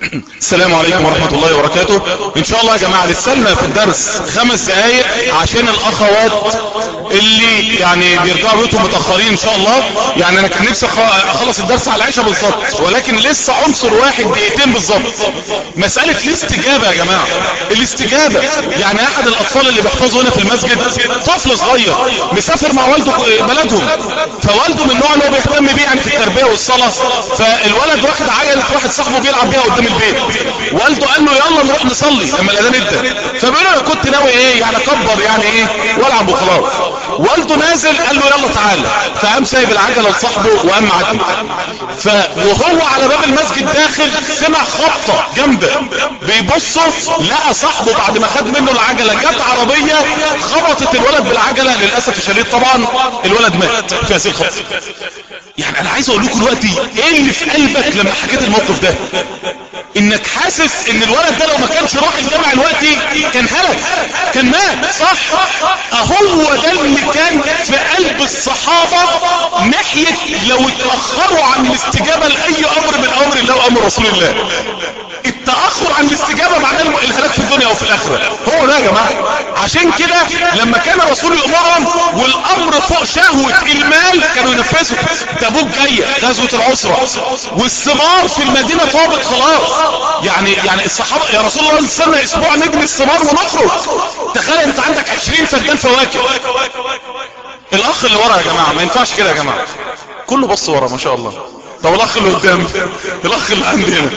السلام عليكم ورحمة الله وبركاته ان شاء الله يا جماعة لسلنا في الدرس خمس دقايق عشان الاخوات اللي يعني بيرجعوا بيوتهم متأخرين ان شاء الله يعني انا كان نفسي أخ- اخلص الدرس على العشاء بالظبط ولكن لسه عنصر واحد دقيقتين بالظبط مسألة الاستجابة يا جماعة الاستجابة يعني احد الاطفال اللي بيحفظوا هنا في المسجد طفل صغير مسافر مع والده بلدهم فوالده من النوع اللي هو بيهتم بيه يعني في التربية والصلاة فالولد واخد عجلة واحد صاحبه بيلعب بيها قدام البيت والده قال له يلا نروح نصلي لما الاذان ادى فبيقول له انا كنت ناوي ايه يعني اكبر يعني ايه والعب وخلاص والده نازل قال له يلا تعالى فقام سايب العجله لصاحبه وقام معدي ف وهو على باب المسجد داخل سمع خبطه جامده بيبص لقى صاحبه بعد ما خد منه العجله جت عربيه خبطت الولد بالعجله للاسف الشديد طبعا الولد مات في هذه الخبطه يعني انا عايز اقول لكم دلوقتي ايه اللي في قلبك لما حكيت الموقف ده انك حاسس ان الولد ده لو ما كانش راح الجامع دلوقتي كان هلك كان مات صح اهو ده اللي كان في قلب الصحابة ناحية لو اتأخروا عن الاستجابة لأي امر من اوامر الله وامر رسول الله التأخر عن الاستجابة معناه الهلاك في الدنيا وفي الاخرة هو ده يا جماعة عشان كده لما كان الرسول يأمرهم والامر فوق شهوة المال كانوا ينفذوا تبوك جاية غزوة العسرة والثمار في المدينة طابت خلاص يعني يعني الصحابة يا رسول الله نستنى اسبوع نجني الثمار ونخرج تخيل انت عندك 20 فدان فواكه الاخ اللي ورا يا جماعة ما ينفعش كده يا جماعة كله بص ورا ما شاء الله طب الاخ اللي قدام الاخ اللي عندي هنا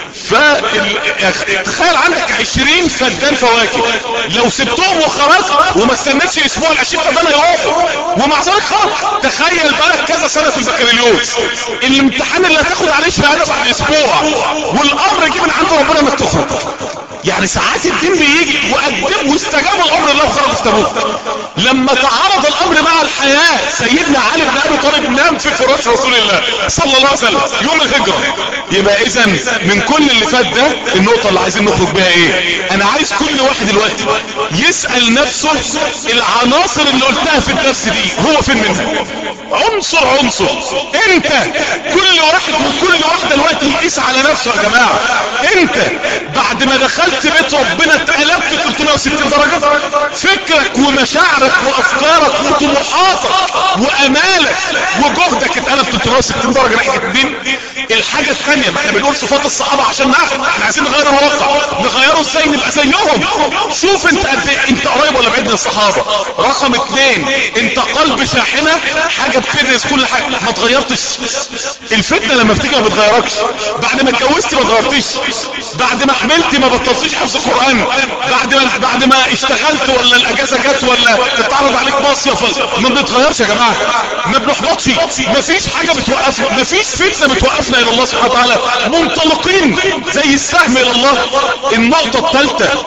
فتخيل عندك 20 فدان فواكه لو سبتهم وخرجت وما استنيتش اسبوع ال 20 فدان هيقفوا ومع ذلك خرج تخيل بقى كذا سنه في البكالوريوس الامتحان اللي هتاخد عليه شهاده بعد اسبوع والامر جه من عند ربنا انك تخرج يعني ساعات الدين بيجي وقدم واستجاب الامر الله وخرج في تبوك لما تعارض الامر مع الحياه سيدنا علي بن ابي طالب نام في فراش رسول الله صلى الله عليه وسلم يوم الهجره يبقى اذا من كل اللي فات ده النقطه اللي عايزين نخرج بيها ايه انا عايز كل واحد دلوقتي يسال نفسه العناصر اللي قلتها في الدرس دي هو فين منها عنصر عنصر انت كل واحد وكل واحده دلوقتي يقيس على نفسه يا جماعه انت بعد ما دخلت بيت ربنا اتقلبت 360 درجه فكرك ومشاعرك وافكارك وطموحاتك وامالك وجهدك اتقلب 360 درجه ناحيه الدين الحاجه الثانيه ما احنا بنقول صفات الصحابه عشان نعرف احنا عايزين نغير الواقع نغيره ازاي نبقى زيهم شوف انت قد ايه انت قريب ولا بعيد من الصحابه رقم اثنين انت قلب شاحنه حاجه بتدرس كل حاجه ما اتغيرتش الفتنه لما بتيجي ما بتغيركش بعد ما اتجوزت ما اتغيرتش بعد ما حملت ما بطلتيش حفظ القران بعد ما بعد ما اشتغلت ولا الاجازه جت ولا اتعرض عليك مصيف ما بنتغيرش يا جماعه ما بنحبطش ما فيش حاجه بتوقفنا ما فيش فتنه بتوقفنا الى الله سبحانه وتعالى منطلقين زي السهم الى الله النقطه الثالثه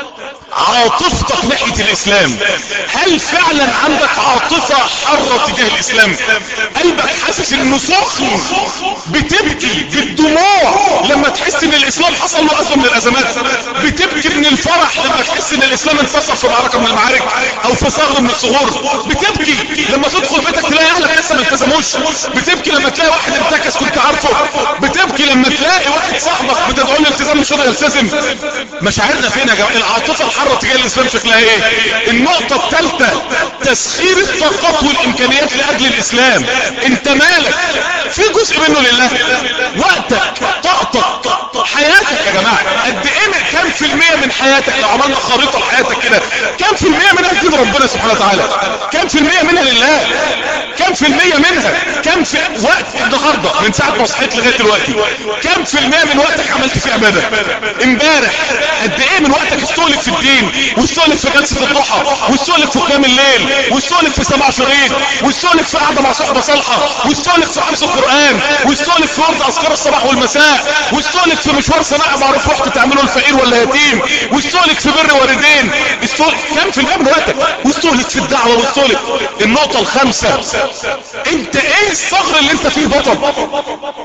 عاطفتك ناحية الاسلام هل فعلا عندك عاطفة حرة تجاه الاسلام قلبك حاسس انه سخن بتبكي بالدموع لما تحس ان الاسلام حصل له ازمة من الازمات بتبكي من الفرح لما تحس ان الاسلام انتصر في معركة من المعارك او في ثغر من الثغور بتبكي لما تدخل بيتك تلاقي اهلك لسه ما التزموش بتبكي لما تلاقي واحد انتكس كنت عارفه بتبكي لما تلاقي واحد صاحبك بتدعو له الالتزام مش راضي يلتزم مشاعرنا فين يا جماعه العاطفه الحره تجاه الاسلام شكلها ايه النقطه الثالثه تسخير الطاقات والامكانيات لاجل الاسلام انت مالك في جزء منه لله وقتك طاقتك حياتك يا جماعه قد ايه كام في المية من حياتك لو عملنا خريطه لحياتك كده كام في المية منها دين ربنا سبحانه وتعالى كام في المية منها لله كام في المية منها كام في وقت النهارده من ساعه ما صحيت لغايه دلوقتي كام في المية من وقتك عملت فيه عباده امبارح قد ايه من وقتك استهلك في الدين واستهلك في جلسه الضحى واستهلك في قيام الليل واستهلك في سماع شريط واستهلك في قعده مع صحبه صالحه واستهلك في حفظ القران واستهلك في ورد اذكار الصباح والمساء واستهلك في مشوار صناعه معروف رحت تعمله الفقير ولا يتيم واستهلك في بر والدين استهلك كام في المية من وقتك واستهلك في الدعوه واستهلك النقطه الخامسه انت ايه الصغر اللي انت فيه بطل اوعى تكون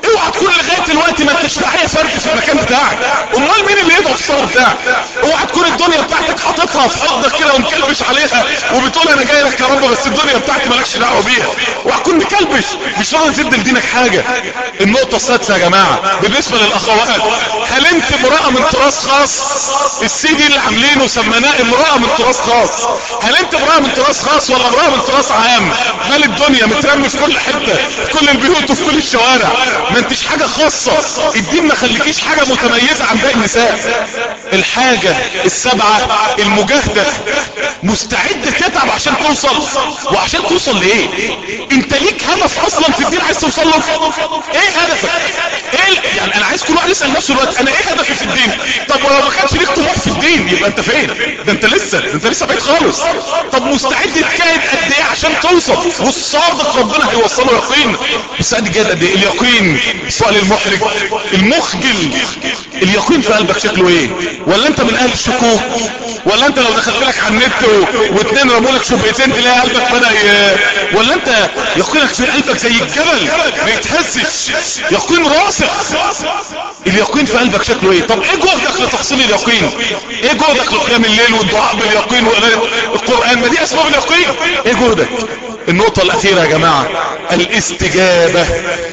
تكون لغايه دلوقتي ما انتش معايا فرد في المكان بتاعك امال مين اللي يدعو في الصلاه بتاعك اوعى تكون الدنيا بتاعتك حاططها في حضنك كده ومكلبش عليها وبتقول انا جاي لك يا رب بس الدنيا بتاعتي مالكش دعوه بيها اوعى تكون مكلبش مش راضي تدي لدينك حاجه النقطه السادسه يا جماعه بالنسبه للاخوات هل انت امراه من تراث خاص السي دي اللي عاملينه سميناه امراه من تراث خاص هل انت امراه من تراث خاص ولا امراه من تراث عام هل الدنيا مترمي في كل حته في كل البيوت وفي كل الشوارع ما انتش حاجه خاصه الدين ما خليكيش حاجه متميزه عن باقي النساء الحاجه السبعه المجاهده مستعد تتعب عشان توصل وعشان توصل لايه انت ليك هدف اصلا في الدين عايز توصل له ايه هدفك ايه يعني انا عايز كل واحد يسال نفسه دلوقتي انا ايه هدفي في الدين طب ولو ما كانش ليك طموح في الدين يبقى انت فين ده انت لسه ده انت لسه بعيد خالص طب مستعد تجاهد قد ايه عشان توصل والصادق ربنا هيوصله يقين مستعد تجاهد قد ايه اليقين السؤال المحرج المخجل اليقين في قلبك شكله ايه ولا انت من اهل الشكوك ولا انت لو دخلت لك على النت و... واتنين رموا لك شبهتين تلاقي قلبك بدا ي... ولا انت يقينك في قلبك زي الجبل ما يتهزش يقين راسخ اليقين في قلبك شكله ايه طب ايه جهدك لتحصيل اليقين ايه جهدك لقيام الليل والدعاء باليقين وقراءة القرآن ما دي اسباب اليقين ايه جهدك النقطة الاخيرة يا جماعة الاستجابة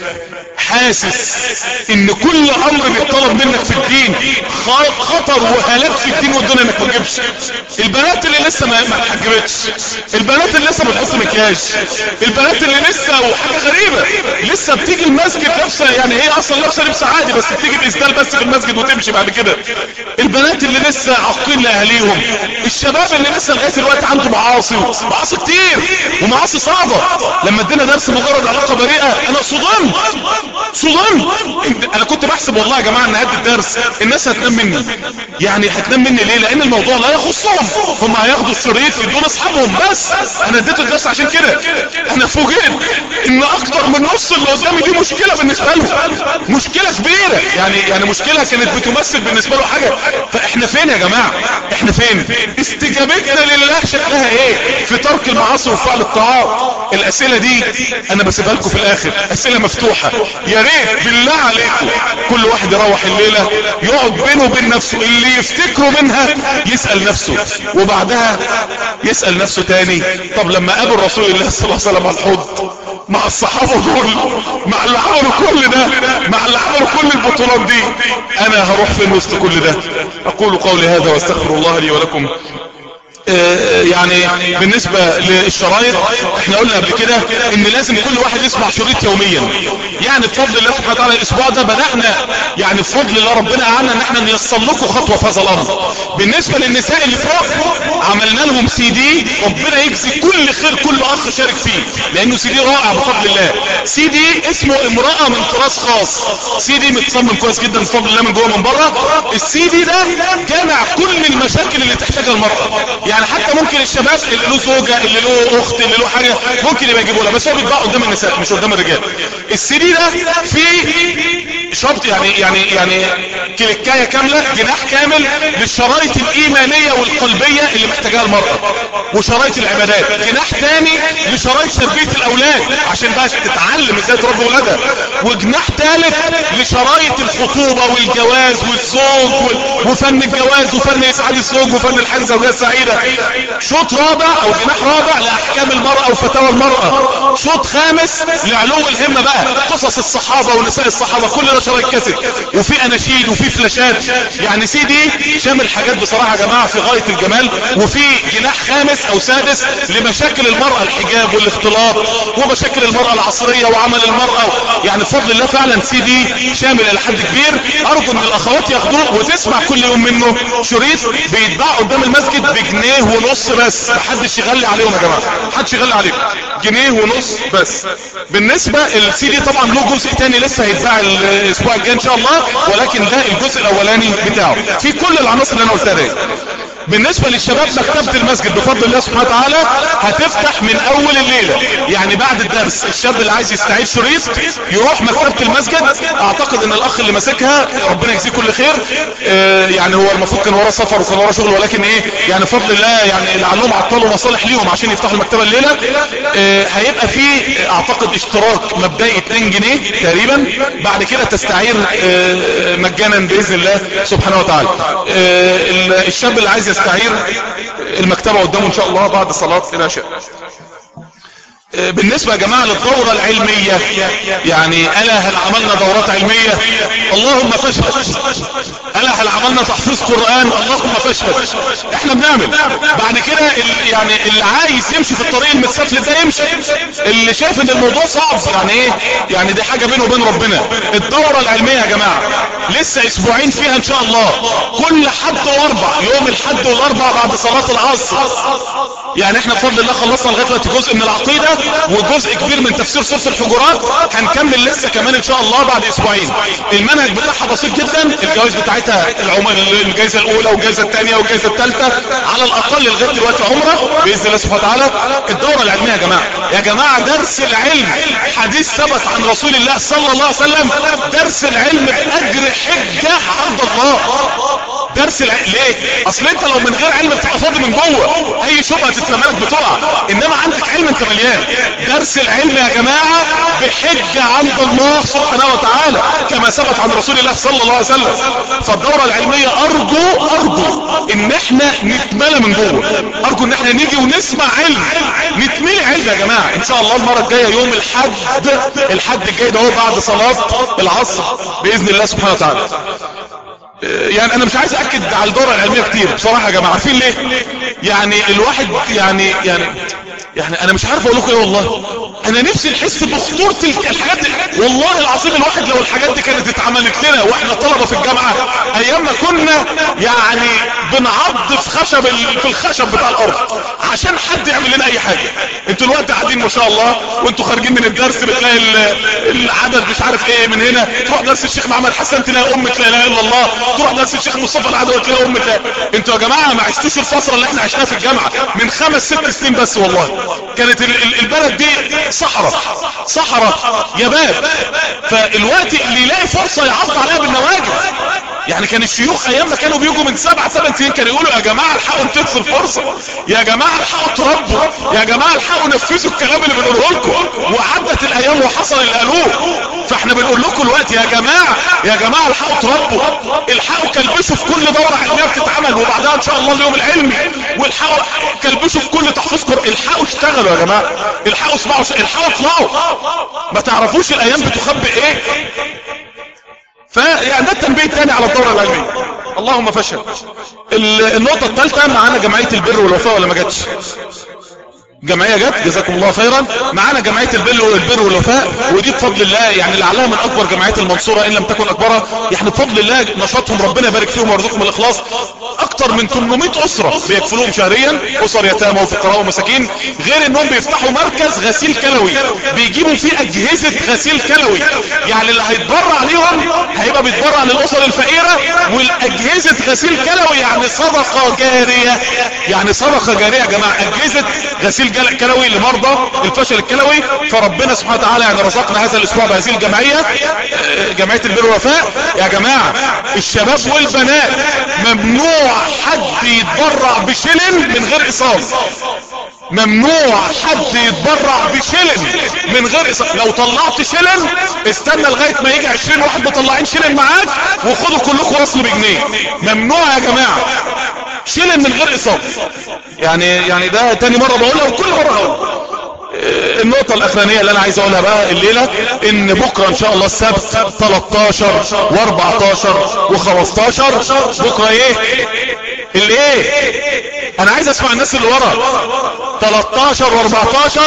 حاسس ان كل امر بيطلب منك في الدين خطر وهلاك في الدين والدنيا انك ما تجيبش البنات اللي لسه ما ما اتحجبتش البنات اللي لسه بتحط مكياج البنات اللي لسه وحاجه غريبه لسه بتيجي المسجد لابسه يعني هي اصلا لابسه لبس عادي بس بتيجي باسدال بس في المسجد وتمشي بعد كده البنات اللي لسه عاقين لاهاليهم الشباب اللي لسه لغايه دلوقتي عنده معاصي معاصي كتير ومعاصي صعبه لما ادينا درس مجرد علاقه بريئه انا صدمت صدمت انا كنت بحسب والله يا جماعه ان هدي الدرس الناس هتنام مني يعني هتنام مني ليه لان الموضوع لا يخصهم هم هياخدوا الشريط يدون اصحابهم بس انا اديت الدرس عشان كده انا فوجئت ان اكتر من نص اللي قدامي دي مشكله بالنسبه له مشكله كبيره يعني يعني مشكله كانت بتمثل بالنسبه له حاجه فاحنا فين يا جماعه احنا فين استجابتنا لله شكلها ايه في ترك المعاصي وفعل الطاعات الاسئله دي انا بسيبها لكم في الاخر اسئله مفتوحه يا ريت بالله عليكم كل واحد يروح الليلة يقعد بينه وبين نفسه اللي يفتكره منها يسأل نفسه وبعدها يسأل نفسه تاني طب لما قابل رسول الله صلى الله عليه وسلم على الحوض مع الصحابة دول مع اللي عملوا كل ده مع اللي عملوا كل البطولات دي انا هروح فين وسط كل ده اقول قولي هذا واستغفر الله لي ولكم يعني بالنسبة للشرايط احنا قلنا قبل كده ان لازم كل واحد يسمع شريط يوميا يعني بفضل الله سبحانه وتعالى الاسبوع ده بدأنا يعني بفضل الله ربنا اعلنا ان احنا نيسر لكم خطوة في هذا الامر بالنسبة للنساء اللي فوق عملنا لهم سي دي ربنا يجزي كل خير كل اخ شارك فيه لانه سي دي رائع بفضل الله سي دي اسمه امرأة من تراث خاص سي دي متصمم كويس جدا بفضل الله من جوه من بره السي دي ده جامع كل المشاكل اللي تحتاجها المرأة يعني حتى ممكن الشباب اللي له زوجة اللي له اخت اللي له حاجة ممكن يبقى يجيبوا لها بس هو بيتباع قدام النساء مش قدام الرجال السي دي ده فيه شرط يعني يعني يعني كليكايه كامله جناح كامل للشرايط الايمانيه والقلبيه اللي محتاجاها المراه وشرايط العبادات جناح تاني لشرايط تربيه الاولاد عشان بقى تتعلم ازاي تربي ولادها وجناح ثالث لشرايط الخطوبه والجواز والزوج وفن الجواز وفن اسعاد الزوج وفن الحياه الزوجيه السعيده شوط رابع او جناح رابع لاحكام المراه وفتاوى المراه شوط خامس لعلو الهمه بقى قصص الصحابه ونساء الصحابه كل ده شرايط كاسيت وفي اناشيد وفي فلاشات يعني سي دي شامل حاجات بصراحه يا جماعه في غايه الجمال وفي جناح خامس او سادس لمشاكل المراه الحجاب والاختلاط ومشاكل المراه العصريه وعمل المراه يعني بفضل الله فعلا سي دي شامل الى حد كبير ارجو ان الاخوات ياخدوه وتسمع كل يوم منه شريط بيتباع قدام المسجد بجنيه ونص بس محدش يغلي عليهم يا جماعه محدش يغلي عليهم جنيه ونص بس بالنسبه السي دي طبعا له جزء تاني لسه هيتباع الاسبوع الجاي ان شاء الله ولكن ده الجزء الاولاني بتاعه في كل العناصر اللي انا قلتها دي بالنسبة للشباب مكتبة المسجد بفضل الله سبحانه وتعالى هتفتح من اول الليلة يعني بعد الدرس الشاب اللي عايز يستعيد شريط يروح مكتبة المسجد اعتقد ان الاخ اللي ماسكها ربنا يجزيه كل خير اه يعني هو المفروض كان وراه سفر وكان وراه شغل ولكن ايه يعني بفضل الله يعني لعلهم عطلوا مصالح ليهم عشان يفتحوا المكتبة الليلة اه هيبقى في اعتقد اشتراك مبدئي 2 جنيه تقريبا بعد كده تستعير اه مجانا باذن الله سبحانه وتعالى اه الشاب اللي عايز يستعير المكتبة قدامه ان شاء الله بعد صلاة العشاء بالنسبة يا جماعة للدورة العلمية يعني الا هل عملنا دورات علمية اللهم فاشهد الا هل عملنا تحفيظ قرآن اللهم فاشهد احنا بنعمل بعد كده يعني اللي عايز يمشي في الطريق المتسفل ده يمشي اللي شايف ان الموضوع صعب يعني ايه يعني دي حاجة بينه وبين ربنا الدورة العلمية يا جماعة لسه اسبوعين فيها ان شاء الله كل حد واربع يوم الحد والاربع بعد صلاة العصر يعني احنا بفضل الله خلصنا لغاية دلوقتي جزء من العقيدة وجزء كبير من تفسير سورة الحجرات هنكمل لسه كمان ان شاء الله بعد اسبوعين المنهج بتاعها بسيط جدا الجوائز بتاعتها الجائزة الاولى والجائزة الثانية والجائزة الثالثة على الاقل لغاية دلوقتي عمره باذن الله سبحانه وتعالى الدورة العلمية يا جماعة يا جماعة درس العلم حديث ثبت عن رسول الله صلى الله عليه وسلم درس العلم باجر حجة عند الله درس العلم ليه اصل انت لو من غير علم بتبقى فاضي من جوه اي شبهه تتلملك بتقع انما عندك علم انت مليان درس العلم يا جماعه بحجه عند الله سبحانه وتعالى كما ثبت عن رسول الله صلى الله عليه وسلم فالدوره العلميه ارجو ارجو ان احنا نتملى من جوه ارجو ان احنا نيجي ونسمع علم نتملي علم يا جماعه ان شاء الله المره الجايه يوم الحد الحد الجاي ده هو بعد صلاه العصر باذن الله سبحانه وتعالى يعني انا مش عايز اكد على الدورة العلمية كتير بصراحة يا جماعة عارفين ليه يعني الواحد يعني يعني يعني انا مش عارف اقول لكم ايه والله انا نفسي نحس بخطورة الحاجات دي والله العظيم الواحد لو الحاجات دي كانت اتعملت لنا واحنا طلبة في الجامعة ايام ما كنا يعني بنعض في خشب في الخشب بتاع الارض عشان حد يعمل لنا اي حاجة انتوا الوقت قاعدين ما شاء الله وانتوا خارجين من الدرس بتلاقي العدد مش عارف ايه من هنا تروح درس الشيخ محمد حسن تلاقي امك لا اله الا الله تروح درس الشيخ مصطفى العدوي تلاقي امك لا انتوا يا جماعة ما عشتوش الفترة اللي احنا عشناها في الجامعة من خمس ست سنين بس والله كانت البلد دي صحراء صحراء يباب فالوقت اللي يلاقي فرصة يعض عليها بالنواجذ يعني كان الشيوخ ايام ما كانوا بيجوا من سبع ثمان سنين كانوا يقولوا يا جماعة الحقوا انتهزوا الفرصة يا جماعة الحقوا تربوا يا جماعة الحقوا نفذوا الكلام اللي بنقوله لكم وعدت الايام وحصل اللي قالوه فاحنا بنقول لكم الوقت يا جماعة يا جماعة الحقوا تربوا الحقوا كلبشوا في كل دورة علمية بتتعمل وبعدها ان شاء الله اليوم العلمي والحقوا كلبشوا في كل تحفيظ قرآن الحقوا اشتغلوا يا جماعة الحقوا اسمعوا الحقوا اطلعوا ما تعرفوش الايام بتخبي ايه فيعني ده التنبيه الثاني على الدورة العلمية اللهم فشل النقطة الثالثة معانا جمعية البر والوفاء ولا ما جاتش جمعية جت جزاكم الله خيرا معانا جمعية البر والبر والوفاء ودي بفضل الله يعني لعلها من اكبر جمعيات المنصورة ان لم تكن اكبرها يعني بفضل الله نشاطهم ربنا يبارك فيهم ويرزقهم الاخلاص اكتر من 800 اسرة بيكفلوهم شهريا اسر يتامى وفقراء ومساكين غير انهم بيفتحوا مركز غسيل كلوي بيجيبوا فيه اجهزة غسيل كلوي يعني اللي هيتبرع عليهم هيبقى بيتبرع للاسر الفقيرة والاجهزة غسيل كلوي يعني صدقة جارية يعني صدقة جارية يا جماعة اجهزة غسيل كلوي لمرضى الفشل الكلوي فربنا سبحانه وتعالى يعني رزقنا هذا الاسبوع بهذه الجمعية جمعية البر والوفاء يا جماعة الشباب والبنات ممنوع حد يتبرع بشلن من غير اصابة ممنوع حد يتبرع بشلن من غير إصابة. لو طلعت شلن استنى لغاية ما يجي 20 واحد مطلعين شلن معاك وخدوا كلكم وصل بجنيه ممنوع يا جماعة شلن من غير اصابة يعني يعني ده تاني مرة بقولها وكل مرة هقولها النقطة الاخرانية اللي انا عايز اقولها بقى الليلة ان بكرة ان شاء الله السبت 13 و14 و15 بكرة ايه الايه انا عايز اسمع الناس اللي ورا 13 و14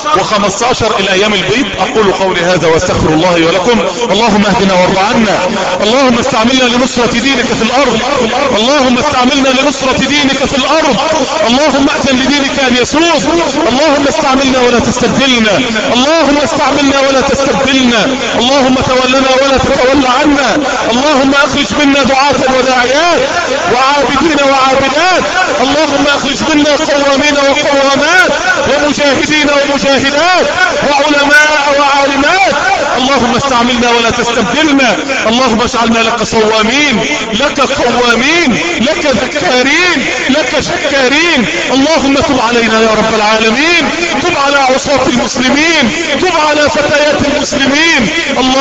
و15 الايام البيض اقول قولي هذا واستغفر الله لي ولكم اللهم اهدنا وارض عنا اللهم استعملنا لنصرة دينك في الارض اللهم استعملنا لنصرة دينك في الارض اللهم اذن لدينك ان يسود اللهم استعملنا ولا تستبدلنا اللهم استعملنا ولا تستبدلنا اللهم تولنا ولا تتولى عنا اللهم اخرج منا دعاة وداعيات وعابدين وعابدات اللهم اخرج منا قوامين وقوامات ومجاهدين ومجاهدات وعلماء وعالمات اللهم استعملنا ولا تستبدلنا اللهم اجعلنا لك صوامين لك قوامين لك ذكارين لك شكارين اللهم تب علينا يا رب العالمين تب على عصاة المسلمين تب على فتيات المسلمين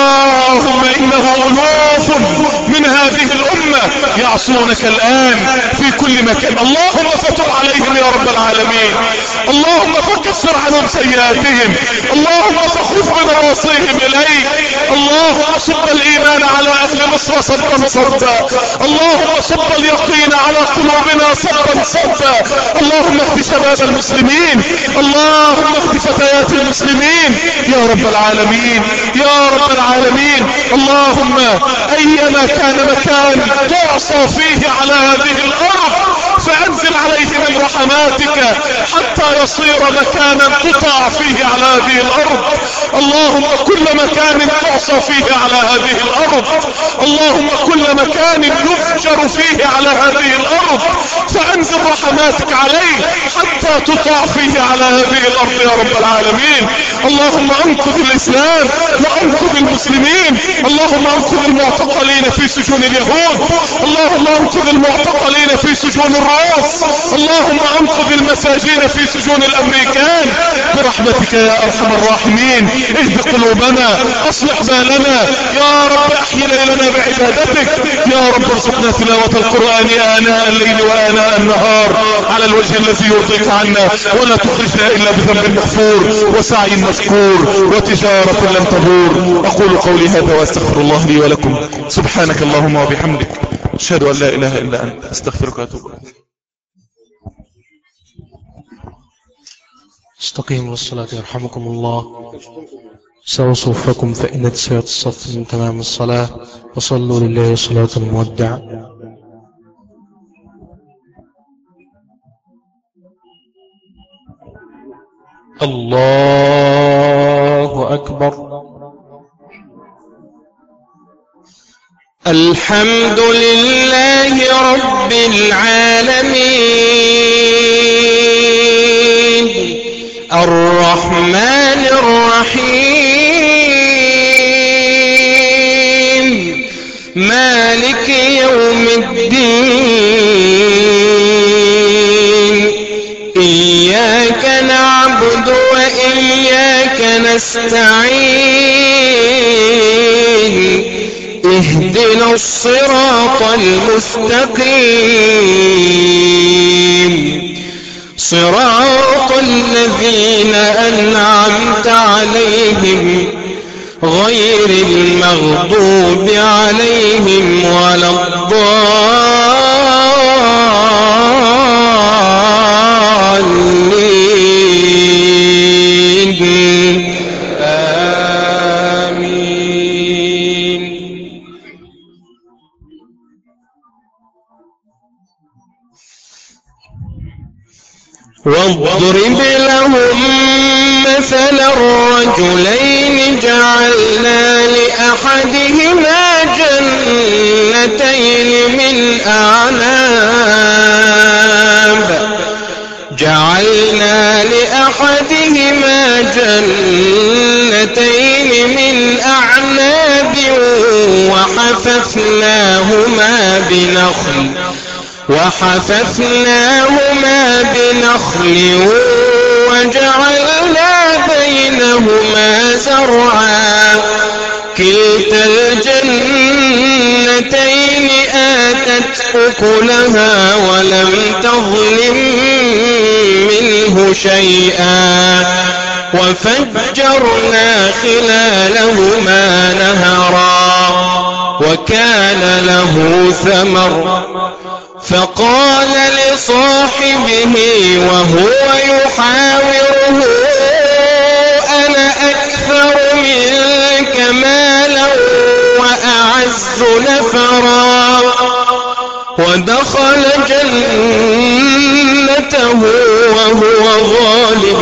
اللهم انه الوف من هذه الامة يعصونك الان في كل مكان اللهم فتب عليهم يا رب العالمين اللهم فكفر عنهم سيئاتهم اللهم فخذ بنواصيهم اليك اللهم صب الايمان على اهل مصر صبا صبا اللهم صب اليقين على قلوبنا صبا صبا اللهم اهد شباب المسلمين اللهم اهد فتيات المسلمين يا رب العالمين يا رب العالمين اللهم ايما كان مكان تعصى فيه على هذه الارض فانزل عليه من رحماتك حتى يصير مكانا تطاع فيه على هذه الارض اللهم كل مكان تعصى فيه على هذه الارض اللهم كل مكان يفجر فيه على هذه الارض فانزل رحماتك عليه حتى تطاع فيه على هذه الارض يا رب العالمين اللهم انقذ الاسلام وانقذ المسلمين اللهم انقذ المعتقلين في سجون اليهود اللهم انقذ المعتقلين في سجون الراس اللهم انقذ المساجين في سجون الامريكان برحمتك يا ارحم الراحمين اهد قلوبنا اصلح بالنا يا رب احيي ليلنا بعبادتك يا رب ارزقنا تلاوة القرآن آناء الليل وآناء النهار على الوجه الذي يرضيك عنا ولا تخرجنا الا بذنب مغفور وسعي مشكور وتجارة لم تبور اقول قولي هذا واستغفر الله لي ولكم سبحانك اللهم وبحمدك اشهد ان لا اله الا انت استغفرك واتوب اليك استقيموا للصلاة يرحمكم الله سووا صفكم فإن تسوية الصف من تمام الصلاة وصلوا لله صلاة المودع الله أكبر الحمد لله رب العالمين الرحمن الرحيم مالك يوم الدين إياك نعبد وإياك نستعين اهدنا الصراط المستقيم صراط الذين أنعمت عليهم غير المغضوب عليهم ولا الضالين آمين واضرب لهم مثل الرجلين جعلنا لأحدهما جنتين من أعناب جعلنا لأحدهما جنتين من أعناب وحففناهما بنخل وحففناهما بنخل وجعلنا بينهما زرعا كلتا الجنتين آتت أكلها ولم تظلم منه شيئا وفجرنا خلالهما نهرا وكان له ثمر فقال لصاحبه وهو يحاوره أنا أكثر منك مالا وأعز نفرا ودخل جنته وهو ظالم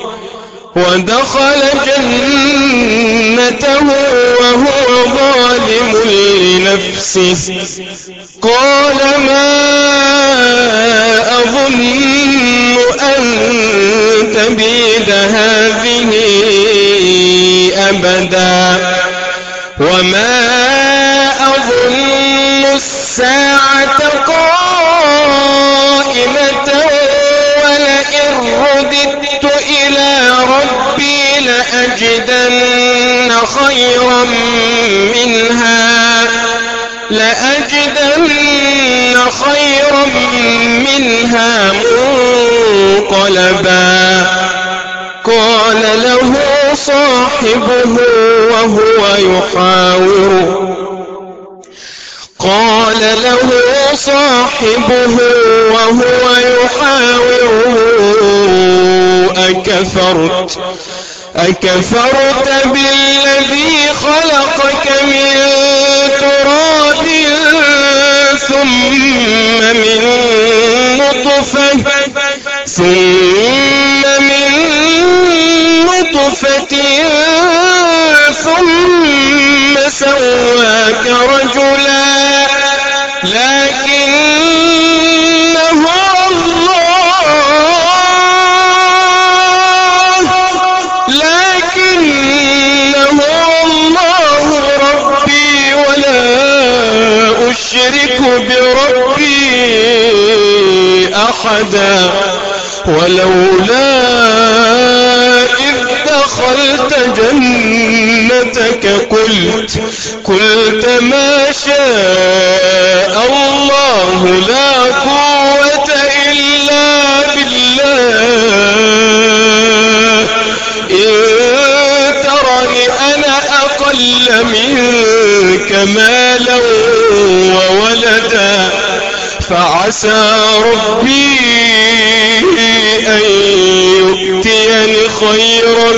ودخل جنته وهو ظالم لنفسه قال ما أظن أن تبيد هذه أبدا وما أظن الساعة قائمة ولئن رددت إلى ربي لأجدن خيرا منها لأجدن خيرا منها منقلبا قال له صاحبه وهو يحاوره قال له صاحبه وهو يحاوره أكفرت أكفرت بالذي خلقك من تراب ثم من نطفة ثم من نطفة ثم سواك رجلا لكن هو الله لكن هو الله ربي ولا أشرك بربي أحدا ولولا إذ دخلت جنتك قلت قلت ما شاء الله لا قوة إلا بالله إن ترني أنا أقل منك مالا وولدا فعسى ربي أن يؤتيني خيرا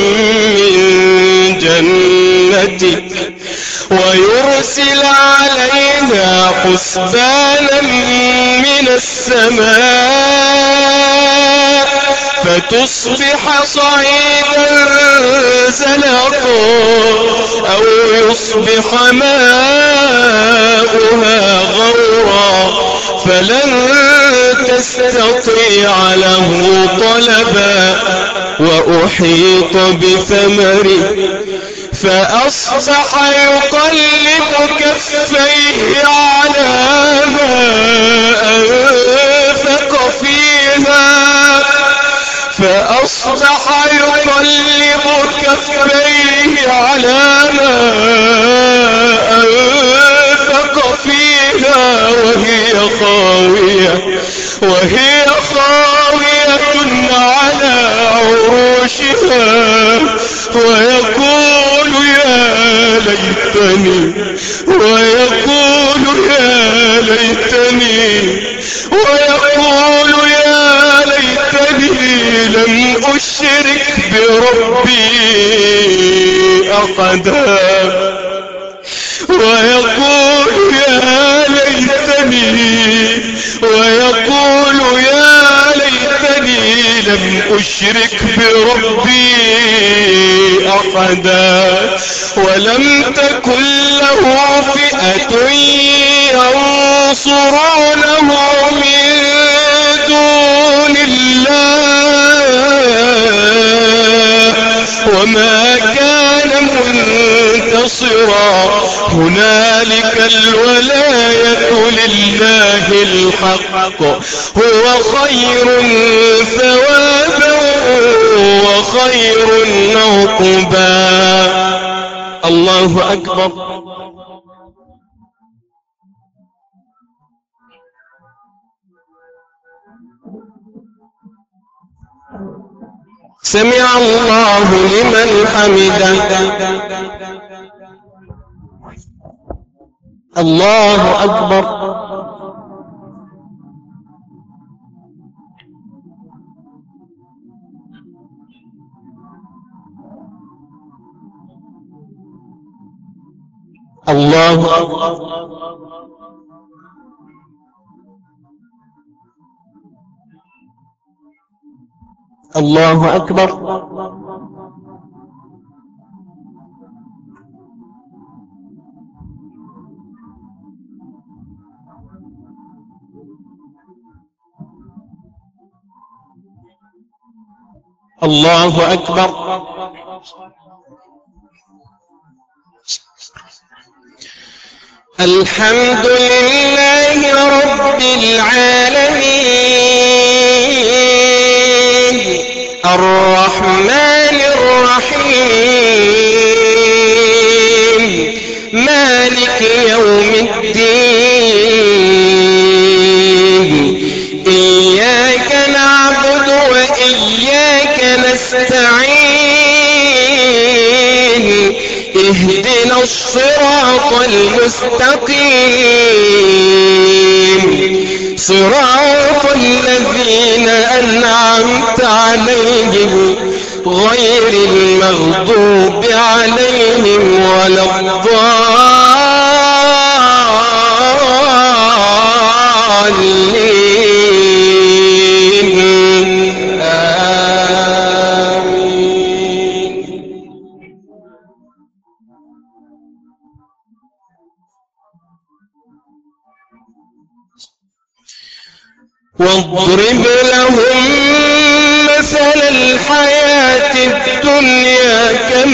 من جنتك ويرسل عليها حسبانا من السماء فتصبح صعيدا زلقا أو يصبح ماؤها غورا فلن تستطيع له طلبا وأحيط بثمره فأصبح يقلب كفيه على ما أنفق فيها فأصبح يقلب كفيه على ما أنفق فيها وهي خاوية وهي خاوية على عروشها ويقول يا ليتني ويقول يا ليتني ويقول يا ليتني لم أشرك بربي أحدا ويقول يا ليتني ويقول يا ليتني لم أشرك بربي أحدا ولم تكن له فئة ينصرونه من دون الله وما كان منتصرا هنالك الولاية لله الحق هو خير ثوابا وخير عقبا الله أكبر سمع الله لمن حمده الله أكبر الله الله أكبر الله أكبر الحمد لله رب العالمين الرحمن الرحيم مالك يوم الدين إياك نعبد وإياك نستعين اهدنا الصراط المستقيم صراط الذين أنعمت عليهم غير المغضوب عليهم ولا الضالين آمين واضرب لهم مثل الحياة الدنيا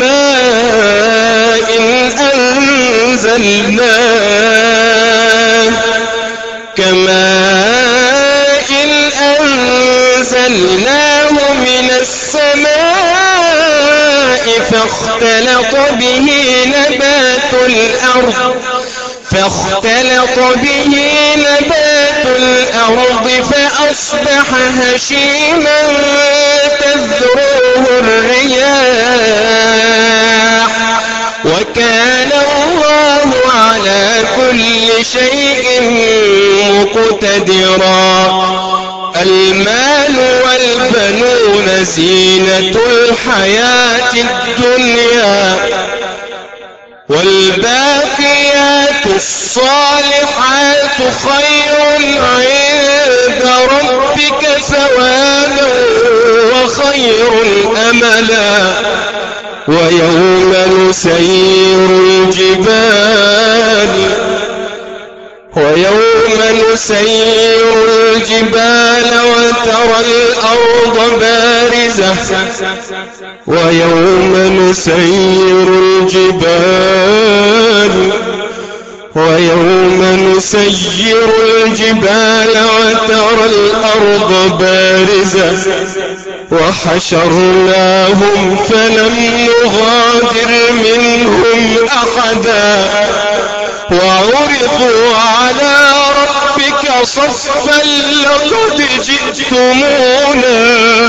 كماء أنزلناه كماء أنزلناه من السماء فاختلط به نبات الأرض فاختلط به نبات الأرض فأصبح هشيما تذروه الرياح وكان الله على كل شيء مقتدرا المال والبنون زينة الحياة الدنيا والباقيات الصالحات خير عند ربك ثوابا وخير أملا ويوم نسير الجبال ويوم نسير الجبال وترى الأرض بارزة ويوم نسير الجبال ويوم نسير الجبال وترى الأرض بارزة وحشرناهم فلم نغادر منهم أحدا وعرضوا على ربك صفا لقد جئتمونا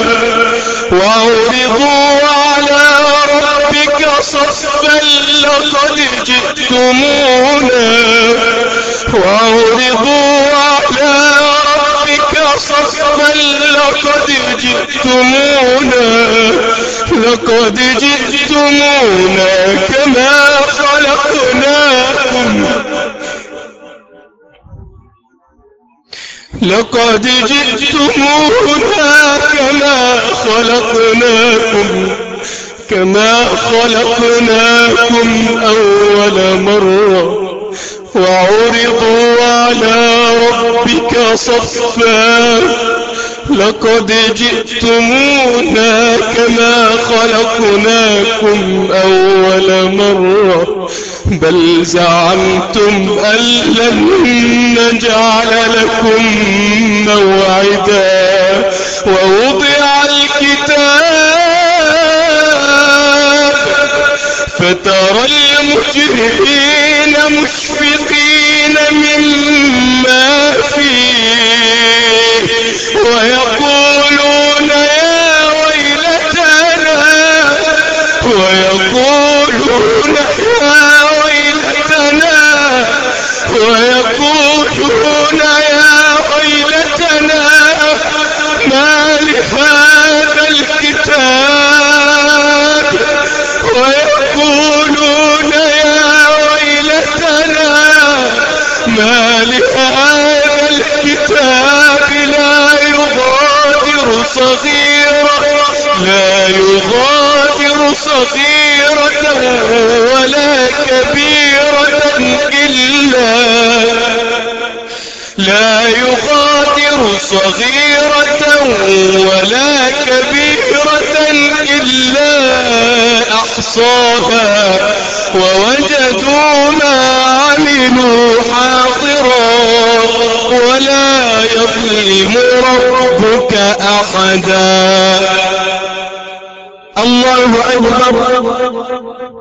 وعرضوا على ربك صفا لقد جئتمونا وعرضوا على ربك صفا لقد جئتمونا لقد جئتمونا كما خلقناكم لقد جئتمونا كما خلقناكم كما خلقناكم أول مرة وعرضوا على ربك صفا لقد جئتمونا كما خلقناكم أول مرة بل زعمتم أن لن نجعل لكم موعدا ووضع الكتاب فترى المجرمين مشفقين مما فيه ويقولون يا ويلتنا ويقولون يا ويلتنا ويقولون يا ويلتنا ما لهذا الكتاب ويقولون يا ويلتنا صغيرة لا يغادر صغيرة ولا كبيرة إلا لا يغادر صغيرة ولا كبيرة إلا أحصاها ووجدوا ما عملوا حاضرا ولا يظلم ربك أحدا الله أكبر